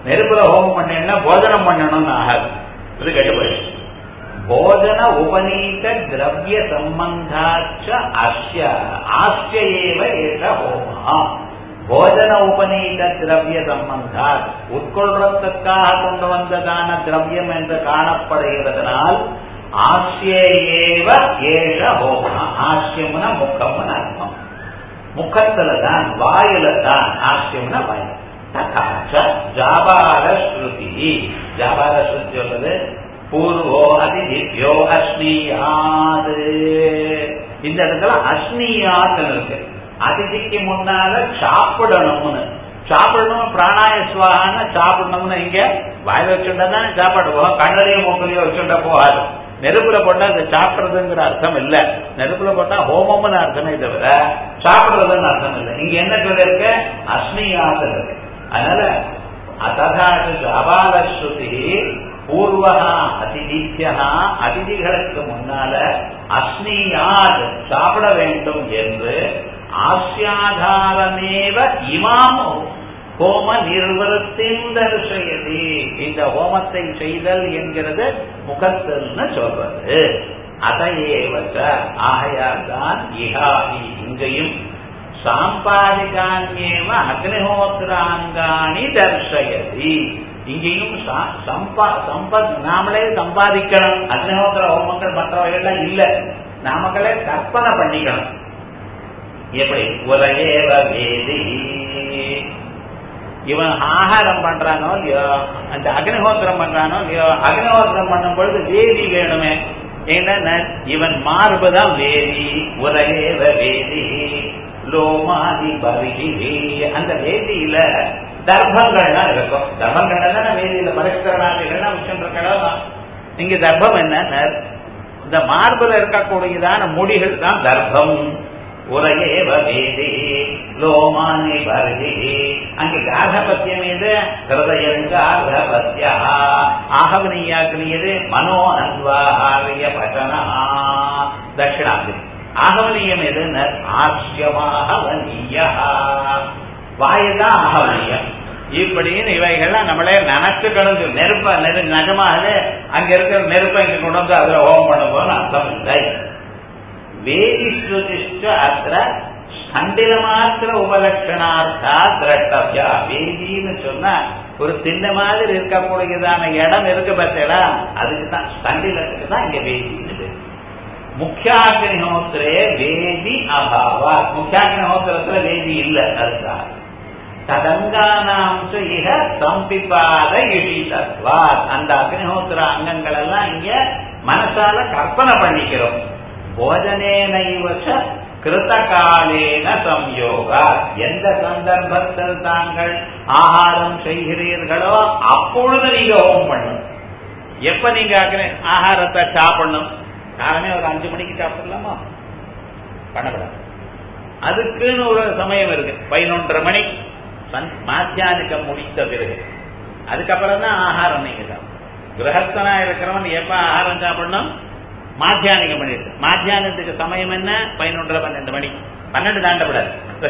Speaker 1: நெருப்புல ஹோமம் பண்ணேன்னா போஜனம் பண்ணணும்னு ஆகாது இது கெட்டு போயிடுச்சு போஜன உபநீத திரவிய சம்பந்தாச்ச அஸ்ய ஆஸ்ய ஏவ ஏஷ ஹோமா போஜன உபநீத திரவிய சம்பந்தா உட்கொள்றதுக்காக கொண்டு வந்ததான திரவியம் என்று காணப்படுகிறதுனால் ஆசிய ஏவ ஏஷ ஹோமா ஆசியம்னா முக்கம்னு அர்த்தம் முகத்துல தான் வாயில தான் ஆசியம்னா வாயில் தகாச்ச ஜாபார ஸ்ருதி ஜாபார ஸ்ருதி சொல்றது பூர்வோ அதிதிப்யோ அஸ்னியாது இந்த இடத்துல அஸ்னியாத் இருக்கு அதிதிக்கு முன்னால சாப்பிடணும்னு சாப்பிடணும் பிராணாய சுவாகான்னு சாப்பிடணும்னு இங்க வாயில வச்சுட்டா தானே சாப்பிடுவோம் கண்ணடையோ மூக்கலையோ வச்சுட்டா போகாது நெருப்புல போட்டா அது சாப்பிடுறதுங்கிற அர்த்தம் இல்ல நெருப்புல போட்டா ஹோமம்னு அர்த்தமே தவிர சாப்பிடுறதுன்னு அர்த்தம் இல்லை இங்க என்ன சொல்லிருக்க அஸ்னியாத் இருக்கு அதனால அதகாது ஜபாலஸ்ருதி பூர்வகா அதிதித்யா அதிதிகளுக்கு முன்னால அஸ்னியாத் சாப்பிட வேண்டும் என்று ஆசியாதாரமேவ இமாம் ஹோம நிர்வரத்தின் தரிசயதி இந்த ஹோமத்தை செய்தல் என்கிறது முகத்தல்னு சொல்றது அதையேவச்ச ஆகையால் தான் இஹாஹி இங்கேயும் சாம்பாதிகான்யேவ அக்னிஹோத்திராங்காணி தர்சயதி இங்கேயும் சம்பத் நாமளே சம்பாதிக்கணும் அக்னிஹோத்திர ஹோமங்கள் மற்றவைகள்லாம் இல்ல நாமக்களே கற்பனை பண்ணிக்கணும் எப்படி உலகேவ வேதி இவன் ஆகாரம் பண்றானோ இல்லையோ அந்த அக்னிஹோத்திரம் பண்றானோ இல்லையோ அக்னிஹோத்திரம் பண்ணும் பொழுது வேதி வேணுமே என்ன இவன் மார்பு தான் வேதி உலகேவ வேதி லோமாதி பருகி அந்த வேதியில தர்ப்பங்கள்லாம் இருக்கும் தர்ப்பங்கள் தானே வேதியில பரிஷ்கரணாதிகள்லாம் வச்சுருக்கலாம் இங்க தர்ப்பம் என்ன இந்த மார்புல இருக்கக்கூடியதான முடிகள் தான் தர்ப்பம் உலகேவ வேதி லோமானி பருகி அங்கே கார்கபத்தியம் இது ஹிருதயங்கார்கபத்தியா ஆகவனியாக்கினியது மனோ அன்வாரிய பட்டனா தட்சிணாந்திரி ஆகவனியம் எது ஆசியமாகவனிய வாயுதான் ஆகவனியம் இப்படின்னு இவைகள்லாம் நம்மளே நினைச்சுக்கணும் நெருப்ப நெரு நிஜமாகவே அங்க இருக்கிற நெருப்பை இங்க கொண்டு வந்து அதுல ஓம் பண்ணும்போது அர்த்தம் இல்லை வேதிஸ்ருதிஷ்ட அத்த ஸ்கண்டில மாத்திர உபலட்சணார்த்தா திரட்டவியா வேதின்னு சொன்னா ஒரு சின்ன மாதிரி இருக்கக்கூடியதான இடம் இருக்கு பார்த்தீங்களா அதுக்கு தான் ஸ்கண்டிலத்துக்கு தான் இங்க வேதின்னு முக்கியாக்னிஹோத்திரே வேதி அபாவா முக்கியாக்னிஹோத்திரத்துல வேதி இல்ல அதுதான் ததங்கானாம்ச இக சம்பிபாத இஷிதத்வா அந்த அக்னிஹோத்திர அங்கங்கள் எல்லாம் இங்க மனசால கற்பனை பண்ணிக்கிறோம் போஜனேனைவச கிருத்த காலேன சம்யோகா எந்த சந்தர்ப்பத்தில் தாங்கள் ஆகாரம் செய்கிறீர்களோ அப்பொழுது நீங்க ஹோமம் பண்ணும் எப்ப நீங்க ஆகாரத்தை சாப்பிடணும் காலமே ஒரு அஞ்சு மணிக்கு சாப்பிடலாமா பண்ணக்கூடாது அதுக்குன்னு ஒரு சமயம் இருக்கு பதினொன்றரை மணி மாத்தியானிக்கம் முடித்த பிறகு அதுக்கப்புறம் தான் ஆகாரம் நீங்க தான் கிரகஸ்தனா இருக்கிறவன் எப்ப ஆகாரம் சாப்பிடணும் மாத்தியானிகம் பண்ணிட்டு மாத்தியானத்துக்கு சமயம் என்ன பதினொன்றரை பன்னெண்டு மணி பன்னெண்டு தாண்டப்படாது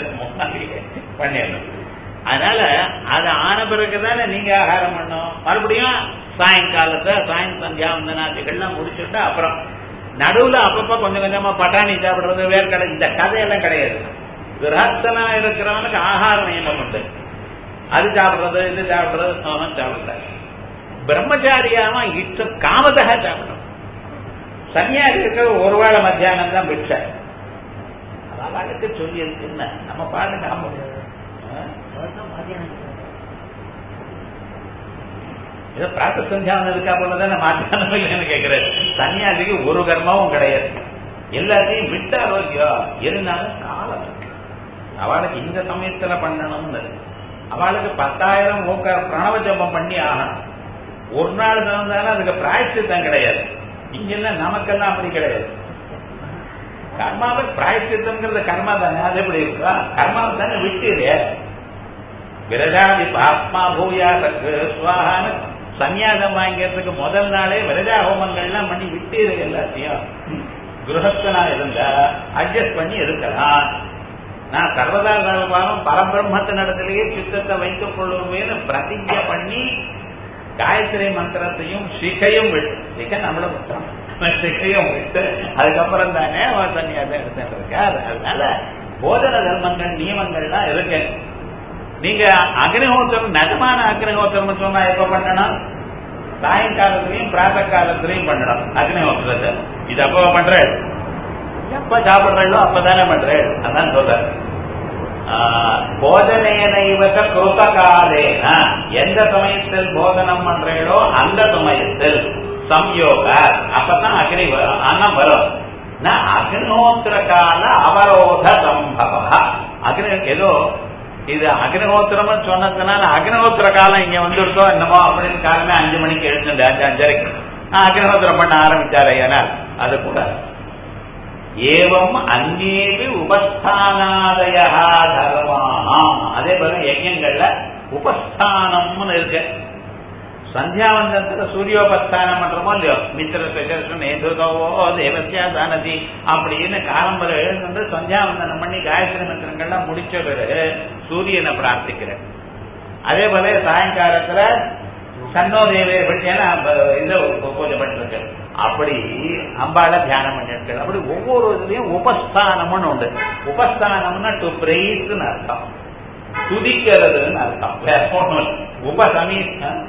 Speaker 1: பண்ணிடணும் அதனால அது ஆன பிறகு தானே நீங்க ஆகாரம் பண்ணும் மறுபடியும் சாயங்காலத்தை சாயம் சந்தியா வந்தனாதிகள்லாம் முடிச்சுட்டு அப்புறம் நடுவுல அப்பப்ப கொஞ்சம் கொஞ்சமா பட்டாணி சாப்பிடுறது வேர்க்கடை இந்த கதையெல்லாம் கிடையாது கிரகஸ்தனா இருக்கிறவனுக்கு ஆகார நியமம் உண்டு அது சாப்பிடுறது இது சாப்பிடுறது அவன் சாப்பிடுறாரு பிரம்மச்சாரியாம இஷ்ட காமதக சாப்பிடும் சன்னியாசி இருக்கிற ஒரு வேளை மத்தியானம் தான் பிட்ச அவளுக்கு சொல்லி இருக்குன்னு நம்ம பாட்டு காம ஏதோ பிராத்த சந்தியானம் இருக்கா போலதான் மாத்தியானம் இல்லைன்னு கேட்கிறேன் சன்னியாசிக்கு ஒரு கர்மாவும் கிடையாது எல்லாத்தையும் விட்டா ஆரோக்கியம் இருந்தாலும் காலம் அவளுக்கு இந்த சமயத்துல பண்ணணும்னு அவளுக்கு பத்தாயிரம் மூக்க பிரணவ ஜபம் பண்ணி ஆகணும் ஒரு நாள் தந்தாலும் அதுக்கு பிராயச்சித்தம் கிடையாது இங்கெல்லாம் நமக்கெல்லாம் அப்படி கிடையாது கர்மாவை பிராயச்சித்தம்ங்கிறது கர்மா தானே அது எப்படி இருக்கா கர்மாவை தானே விட்டுரு விரஜாதி ஆத்மா பூயா சுவாகான்னு சன்னியாசம் வாங்கிறதுக்கு முதல் நாளே விரஜா ஹோமங்கள்லாம் பண்ணி விட்டுரு எல்லாத்தையும் கிரகஸ்தனா இருந்தா அட்ஜஸ்ட் பண்ணி இருக்கலாம் நான் சர்வதா சர்வபாலம் பரபிரம்மத்தின் இடத்திலேயே சித்தத்தை வைத்துக் கொள்ளுவேன்னு பிரதிஜை பண்ணி காயத்ரி மந்திரத்தையும் சிகையும் விட்டு சிகை நம்மள விட்டோம் சிகையும் விட்டு அதுக்கப்புறம் தானே அவன் சன்னியாசம் எடுத்துட்டு இருக்கார் அதனால போதன தர்மங்கள் நியமங்கள்லாம் இருக்கு நீங்க அக்னிஹோத்திரம் நிஜமான அக்னிஹோத்திரம் சொன்னா எப்ப பண்ணணும் சாயங்காலத்திலையும் பிராத்த காலத்திலையும் பண்ணணும் அக்னிஹோத்திரத்தை இது அப்ப பண்ற எப்ப சாப்பிடுறீங்களோ அப்பதானே பண்றேன் அதான் சொல்ற போதனேனைவச கிருத காலேன எந்த சமயத்தில் போதனம் பண்றீங்களோ அந்த சமயத்தில் சம்யோக அப்பதான் அக்னி அன்னம் வரும் அக்னிஹோத்திர கால அவரோத சம்பவ அக்னி ஏதோ இது அக்னிஹோத்திரம் சொன்னதுனால அக்னிஹோத்திர காலம் இங்க வந்துருக்கோ என்னமோ அப்படின்னு காலமே அஞ்சு மணிக்கு எழுந்து அஞ்சு அஞ்சரைக்கு அக்னிஹோத்திரம் பண்ண ஆரம்பிச்சாரு ஏன்னா அது கூட ஏவம் அந்நேபி உபஸ்தானாதய தர்மாம் அதே போல யஜ்யங்கள்ல உபஸ்தானம்னு இருக்கு சந்தியாவந்தத்துல சூரியோபஸ்தானம் பண்றோமோ இல்லையோ மித்திர சகர்ஷன் ஏதுகவோ தேவசியா தானதி அப்படின்னு காலம்பர எழுந்து சந்தியாவந்தனம் பண்ணி காயத்ரி மந்திரங்கள்லாம் முடிச்ச பிறகு சூரியனை பிரார்த்திக்கிறேன் அதே போல சாயங்காலத்துல சன்னோதேவே ஏன்னா இதை பூஜை பண்ணிருக்கு அப்படி அம்பால தியானம் பண்ணிருக்காரு அப்படி ஒவ்வொரு இதுலயும் உபஸ்தானம்னு உண்டு உபஸ்தானம்னா டு பிரைஸ்ன்னு அர்த்தம் துதிக்கிறதுன்னு அர்த்தம் வேற ஒண்ணும் உபசமீ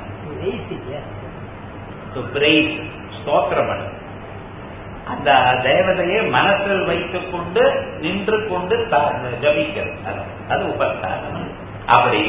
Speaker 1: டு பிரைஸ் ஸ்தோத்திரம் பண்ணு அந்த தேவதையை மனசில் வைத்துக் கொண்டு நின்று கொண்டு ஜபிக்கிறது அது உபஸ்தானம் அப்படி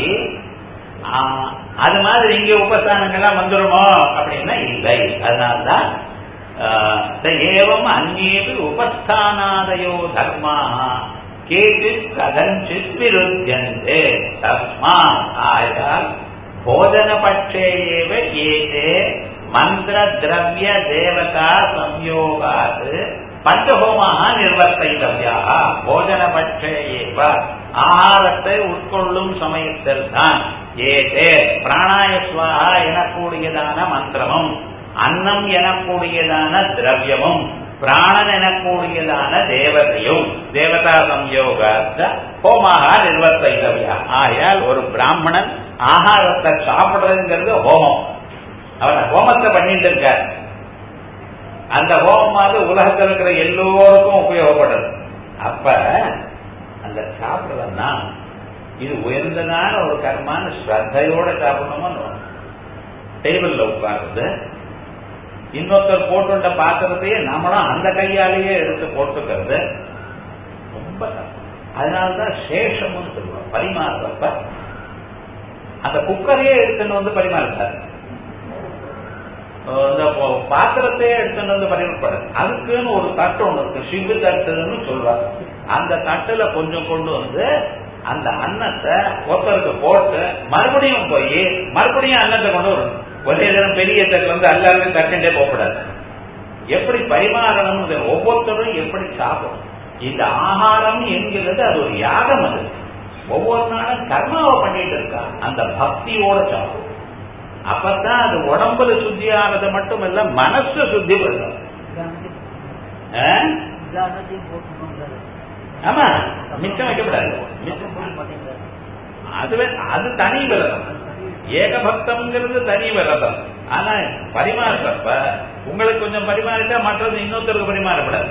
Speaker 1: அது மாதிரி இங்க உபஸ்தானங்கள்லாம் வந்துருமோ அப்படின்னா இல்லை அதனால்தான் ஏவம் அந்நேபி உபஸ்தானாதயோ தர்மா கேச்சித் கதஞ்சித் விருத்தியந்தே தஸ்மா ஆயால் போஜன பட்சே ஏவ ஏதே மந்திர திரவிய தேவதா சம்யோகாத் பஞ்சஹோமாக நிர்வர்த்தித்தவியா போஜன பட்சே ஏவ ஆகாரத்தை உட்கொள்ளும் சமயத்தில் தான் ஏதே பிராணாயஸ்வாகா எனக்கூடியதான மந்திரமும் அன்னம் எனக்கூடியதான திரவியமும் பிராணன் எனக்கூடியதான தேவதையும் தேவதா சம்யோகாத்த ஹோமாக நிர்வர்த்தித்தவியா ஆகையால் ஒரு பிராமணன் ஆகாரத்தை சாப்பிடுறதுங்கிறது ஹோமம் அவர் ஹோமத்தை பண்ணிட்டு இருக்கார் அந்த ஹோமமாவது உலகத்தில் இருக்கிற எல்லோருக்கும் உபயோகப்படுறது அப்ப அந்த சாப்பிடுறதுன்னா இது உயர்ந்ததான ஒரு கர்மான ஸ்ரத்தையோட சாப்பிடணுமோ டேபிள்ல உட்கார்ந்து இன்னொருத்தர் போட்டுண்ட பாத்திரத்தையே நம்மளும் அந்த கையாலேயே எடுத்து போட்டுக்கிறது ரொம்ப தப்பு அதனாலதான் சேஷம்னு சொல்லுவோம் பரிமாறுறப்ப அந்த குக்கரையே எடுத்துன்னு வந்து பரிமாறுறாரு இந்த பாத்திரத்தையே எடுத்துட்டு வந்து பரிமாறப்படாது அதுக்குன்னு ஒரு தட்டு ஒண்ணு இருக்கு சிவு தட்டுன்னு சொல்றாங்க அந்த தட்டுல கொஞ்சம் கொண்டு வந்து அந்த அன்னத்தை ஒருத்தருக்கு போட்டு மறுபடியும் போய் மறுபடியும் அன்னத்தை கொண்டு வரணும் ஒரே தினம் பெரிய தட்டு வந்து எல்லாருமே தட்டுண்டே போகக்கூடாது எப்படி பரிமாறணும் ஒவ்வொருத்தரும் எப்படி சாப்பிடும் இந்த ஆகாரம் என்கிறது அது ஒரு யாகம் அது ஒவ்வொரு நாளும் கர்மாவை பண்ணிட்டு இருக்கா அந்த பக்தியோட சாப்பிடும் அப்பதான் அது உடம்புல சுத்தி ஆனது மட்டும் இல்ல மனசு சுத்தி பண்ணும் ஆமா மிச்சம் வைக்கப்படாது அதுவே அது தனி விரதம் ஏகபக்தம்ங்கிறது தனி விரதம் ஆனா பரிமாறுறப்ப உங்களுக்கு கொஞ்சம் பரிமாறிட்டா மற்றது இன்னொருத்தருக்கு பரிமாறப்படாது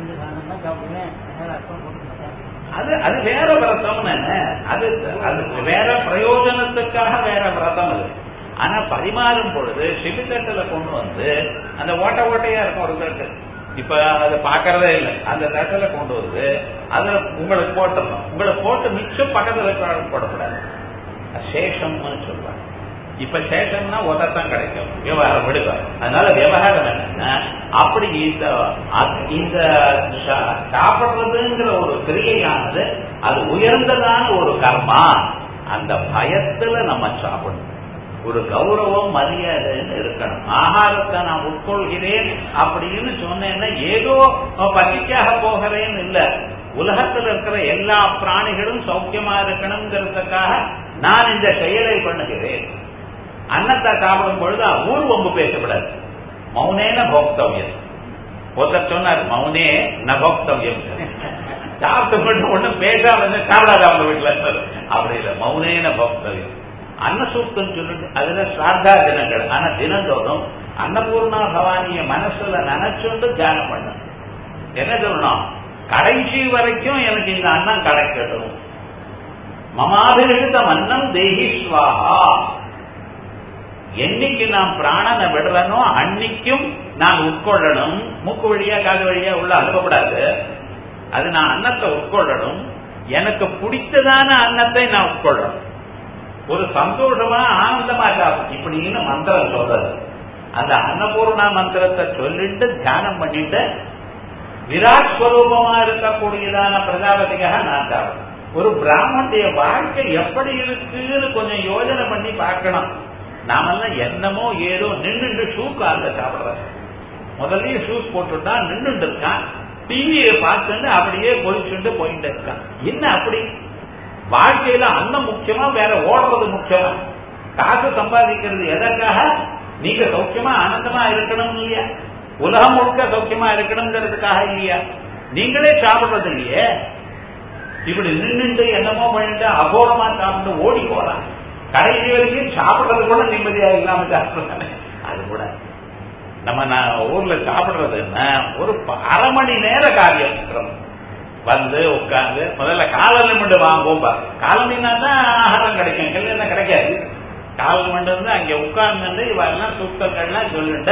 Speaker 1: அது அது வேற விரதம் அது அது வேற பிரயோஜனத்துக்காக வேற விரதம் அது ஆனா பரிமாறும் பொழுது சிபித்தட்டுல கொண்டு வந்து அந்த ஓட்ட ஓட்டையா இருக்கும் ஒரு தட்டு இப்ப அதை பாக்குறதே இல்லை அந்த தட்டுல கொண்டு வந்து அதுல உங்களுக்கு போட்டுடணும் உங்களுக்கு போட்டு மிச்சம் பக்கத்துல போடக்கூடாது சேஷம்னு சொல்றாங்க இப்ப சேஷம்னா உதத்தான் கிடைக்கும் விவகாரம் விடுங்க அதனால விவகாரம் என்னன்னா அப்படி இந்த இந்த சாப்பிடுறதுங்கிற ஒரு கிரியையானது அது உயர்ந்ததான ஒரு கர்மா அந்த பயத்துல நம்ம சாப்பிடணும் ஒரு கௌரவம் மரியாதைன்னு இருக்கணும் ஆகாரத்தை நான் உட்கொள்கிறேன் அப்படின்னு சொன்னேன்னா ஏதோ பசிக்காக போகிறேன்னு இல்ல உலகத்தில் இருக்கிற எல்லா பிராணிகளும் சௌக்கியமா இருக்கணுங்கிறதுக்காக நான் இந்த செயலை பண்ணுகிறேன் அன்னத்தை சாப்பிடும் பொழுது ஊர் ஒம்பு பேசப்படாது மௌனேன போக்தவியம் ஒருத்தர் சொன்னார் மௌனே ந போக்தவியம் சாப்பிட்டு மட்டும் ஒண்ணும் பேசாம இருந்தா சாப்பிடாத அவங்க வீட்டுல அப்படி இல்லை மௌனேன பக்தவியம் அன்னசூக்தம் சொல்லிட்டு அதுல ஸ்ராத்தா தினங்கள் ஆனா தினந்தோறும் அன்னபூர்ணா பவானிய மனசுல நினைச்சுண்டு தியானம் பண்ண என்ன சொல்லணும் கடைசி வரைக்கும் எனக்கு இந்த அன்னம் கிடைக்கட்டும் மமாபிரிகிதம் அன்னம் தேகி ஸ்வாஹா என்னைக்கு நான் பிராணனை விடுறனோ அன்னைக்கும் நான் உட்கொள்ளணும் மூக்கு வழியா காது வழியா உள்ள அனுப்பப்படாது அது நான் அன்னத்தை உட்கொள்ளணும் எனக்கு பிடித்ததான அன்னத்தை நான் உட்கொள்ளணும் ஒரு சந்தோஷமா ஆனந்தமா சாப்பிடும் இப்படின்னு மந்திரம் சொல்றது அந்த அன்னபூர்ணா மந்திரத்தை சொல்லிட்டு தியானம் பண்ணிட்டு விராட் ஸ்வரூபமா இருக்கக்கூடியதான பிரஜாபதிக்காக நான் சாப்பிடும் ஒரு பிராமணுடைய வாழ்க்கை எப்படி இருக்குன்னு கொஞ்சம் யோஜனை பண்ணி பார்க்கணும் நாமெல்லாம் என்னமோ ஏதோ நின்றுட்டு ஷூ காலில் சாப்பிடுறோம் முதல்லயே ஷூஸ் போட்டுட்டா நின்றுட்டு இருக்கான் டிவியை பார்த்துட்டு அப்படியே பொறிச்சுட்டு போயிட்டு இருக்கான் என்ன அப்படி வாழ்க்கையில அன்னம் முக்கியமா வேற ஓடுறது முக்கியமா காசு சம்பாதிக்கிறது எதற்காக நீங்க சௌக்கியமா ஆனந்தமா இருக்கணும் இல்லையா உலகம் முழுக்க சௌக்கியமா இருக்கணுங்கிறதுக்காக இல்லையா நீங்களே சாப்பிடுறது இல்லையே இப்படி நின்றுட்டு என்னமோ பண்ணிட்டு அகோரமா சாப்பிட்டு ஓடி போலாம் கடைசி வரைக்கும் சாப்பிடுறது கூட நிம்மதியா இல்லாம சாப்பிடுறாங்க அது கூட நம்ம நான் ஊர்ல சாப்பிடுறதுன்னா ஒரு அரை மணி நேர காரியம் வந்து உட்கார்ந்து முதல்ல காலனி மண்டு வாங்குவோம் காலனினா தான் ஆகாரம் கிடைக்கும் கல்யாணம் என்ன கிடைக்காது காலனி மண்டு வந்து அங்க உட்கார்ந்து இவெல்லாம் சுத்தங்கள்லாம் சொல்லிட்டு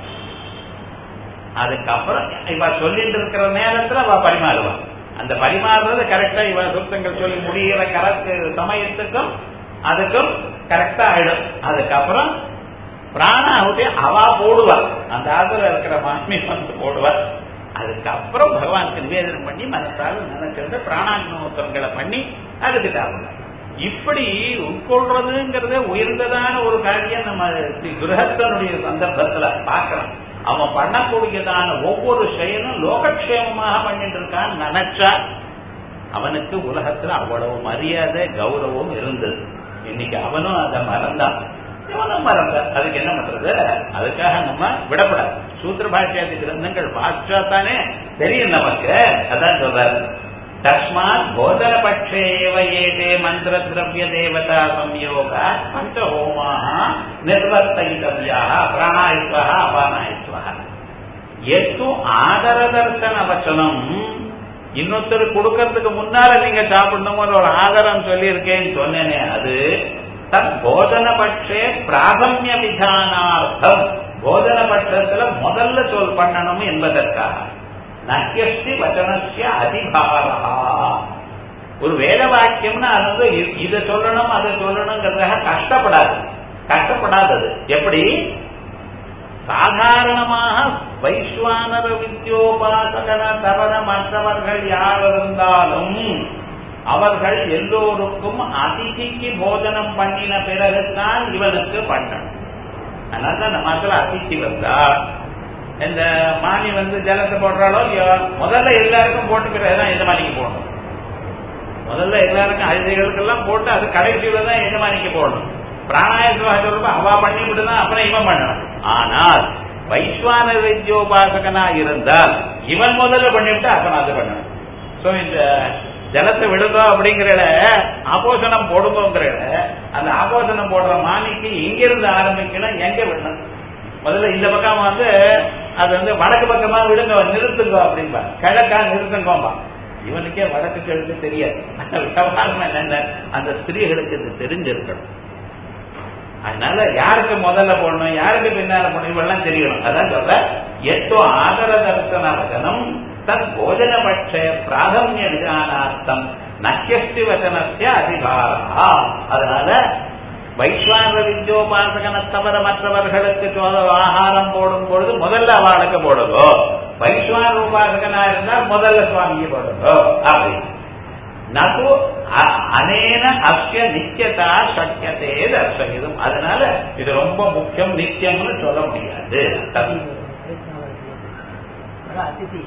Speaker 1: அதுக்கப்புறம் இவ சொல்லிட்டு இருக்கிற நேரத்துல அவ பரிமாறுவா அந்த பரிமாறுறது கரெக்டா இவ சுத்தங்கள் சொல்லி முடிகிற கரெக்ட் சமயத்துக்கும் அதுக்கும் கரெக்டா ஆயிடும் அதுக்கப்புறம் பிராணாவுட்டி அவா போடுவா அந்த ஆதரவு இருக்கிற மாமி வந்து போடுவா அதுக்கப்புறம் பகவானுக்கு நிவேதனம் பண்ணி மனசால நினைச்சிருந்து பிராணாக்னோத்தரங்களை பண்ணி அதுக்கு சாப்பிடலாம் இப்படி உட்கொள்றதுங்கிறத உயர்ந்ததான ஒரு காரியம் நம்ம கிரகத்தனுடைய சந்தர்ப்பத்துல பார்க்கலாம் அவன் பண்ணக்கூடியதான ஒவ்வொரு செயலும் லோகக்ஷேமமாக பண்ணிட்டு இருக்கான்னு நினைச்சா அவனுக்கு உலகத்துல அவ்வளவு மரியாதை கௌரவம் இருந்தது இன்னைக்கு அவனும் அதை மறந்தான் இவனும் மறந்தான் அதுக்கு என்ன பண்றது அதுக்காக நம்ம விடப்படாது சூத்திர பாஷ்யாதி கிரந்தங்கள் வாசிச்சா தானே தெரியும் நமக்கு அதான் சொல்றாரு தஸ்மாத் போதன பட்சே ஏவ ஏதே மந்திர திரவிய தேவதா சம்யோக பஞ்ச ஹோமாக நிர்வர்த்தயித்தவியா பிராணாயுத்வா அபானாயுத்வா எத்து ஆதர தர்சன வச்சனம் இன்னொருத்தர் கொடுக்கறதுக்கு முன்னால நீங்க சாப்பிடணுங்கிற ஒரு ஆதாரம் சொல்லியிருக்கேன்னு சொன்னேனே அது தன் போதன பட்சே பிராதமிய விதானார்த்தம் போதன பட்சத்துல முதல்ல சொல் பண்ணணும் என்பதற்காக நக்கியஸ்தி வச்சனசிய அதிபாரா ஒரு வேத வாக்கியம்னா அது வந்து இதை சொல்லணும் அதை சொல்லணுங்கிறதாக கஷ்டப்படாது கஷ்டப்படாதது எப்படி சாதாரணமாக வைஸ்வானர வித்யோபாசகன தவற மற்றவர்கள் யார் இருந்தாலும் அவர்கள் எல்லோருக்கும் அதிதிக்கு போஜனம் பண்ணின பிறகுதான் இவனுக்கு பண்ணணும் அதனால நம்ம அதுல அதித்தி வந்தா இந்த மானி வந்து ஜலத்தை போடுறாளோ இல்லையோ முதல்ல எல்லாருக்கும் போட்டு பிறகுதான் எஜமானிக்கு போடணும் முதல்ல எல்லாருக்கும் அதிதிகளுக்கெல்லாம் போட்டு அது கடைசியில தான் எஜமானிக்கு போடணும் பிராணாயத்துவாக சொல்லும்போது அவா பண்ணி விட்டுதான் அப்புறம் இவன் பண்ணணும் ஆனால் வைஸ்வான வைத்தியோபாசகனா இருந்தால் இவன் முதல்ல பண்ணிவிட்டு அப்புறம் அது பண்ணணும் சோ இந்த ஜலத்தை விடுதோ அப்படிங்கிற ஆபோசனம் போடுவோங்கிற அந்த ஆபோசனம் போடுற மானிக்கு எங்கிருந்து ஆரம்பிக்கணும் எங்க விடணும் முதல்ல இந்த பக்கம் வந்து அது வந்து வடக்கு பக்கமா விடுங்க நிறுத்துங்க அப்படின்பா கிழக்கா நிறுத்துங்கோம்பா இவனுக்கே வடக்கு கிழக்கு தெரியாது விவகாரம் என்னென்ன அந்த ஸ்திரீகளுக்கு இது தெரிஞ்சிருக்கணும் அதனால யாருக்கு முதல்ல போடணும் யாருக்கு பின்னால போடணும் இவெல்லாம் தெரியணும் அதான் சொல்ற எத்தோ ஆதர தர்சன வச்சனம் தத் போஜனபட்ச பிராதமிய விதானார்த்தம் நக்கியஸ்தி வச்சனஸ்ய அதிகாரா அதனால வைஸ்வான வித்யோபாசகனை தவிர மற்றவர்களுக்கு ஆகாரம் போடும் பொழுது முதல்ல அவளுக்கு போடுங்கோ வைஸ்வான உபாசகனா இருந்தால் முதல்ல சுவாமிக்கு போடுங்கோ அப்படி நது அனேன அஸ்ய நித்தியதா சக்கியத்தே தர்சகிதும் அதனால இது ரொம்ப முக்கியம் நித்தியம்னு சொல்ல முடியாது
Speaker 2: அతిథి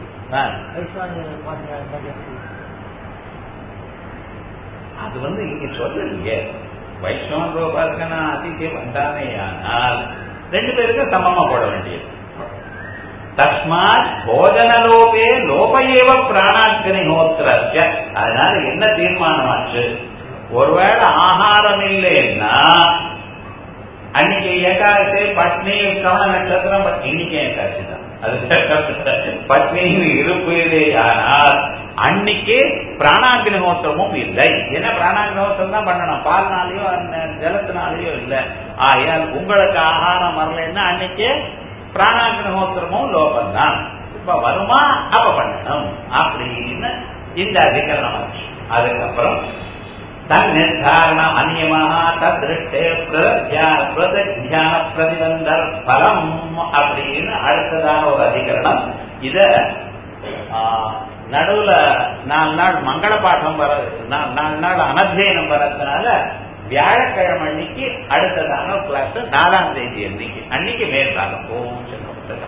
Speaker 1: அது வந்து இங்க சொல்லலையே வைஷ்ணவன் ரோபாசகனா அதித்தி வந்தானே ஆனால் ரெண்டு பேருக்கும் சமமா போட வேண்டியது தஸ்மாத் போஜனலோபே லோபயேவ பிராணாக்னிஹோத்திரஸ்ய அதனால என்ன தீர்மானமாச்சு ஒருவேளை ஆகாரம் இல்லைன்னா அன்னைக்கு ஏகாதசி பட்னி கவன நட்சத்திரம் பட்- இன்னைக்கு ஏகாதசி தான் அது பட்னியின் இருப்பு ஆனால் அன்னைக்கு பிராணாகினோத்திரமும் இல்லை என்ன பிராணாகினோத்திரம் தான் பண்ணணும் பால்னாலேயோ அந்த ஜலத்தினாலேயோ இல்லை ஆகையால் உங்களுக்கு ஆகாரம் வரலைன்னா அன்னைக்கு பிராணாகினோத்திரமும் லோகம்தான் இப்ப வருமா அப்ப பண்ணணும் அப்படின்னு இந்த அதிகரணம் ஆச்சு. அதுக்கப்புறம் தன் நிர்தாரண அந்நியமாக தத்ருஷ்டே பிரதியான பிரதிபந்தர் பலம் அப்படின்னு அடுத்ததான ஒரு அதிகரணம் இத ஆ, நடுவுல நாலு நாள் மங்கள பாடம் வர நா- நாலு நாள் அனத்தியனம் வரதுனால வியாழக்கிழமை அன்னைக்கு அடுத்ததான கிளாஸ் நாலாம் தேதி அன்னைக்கு அன்னைக்கு மேற்காலம் ஓம் சக்தி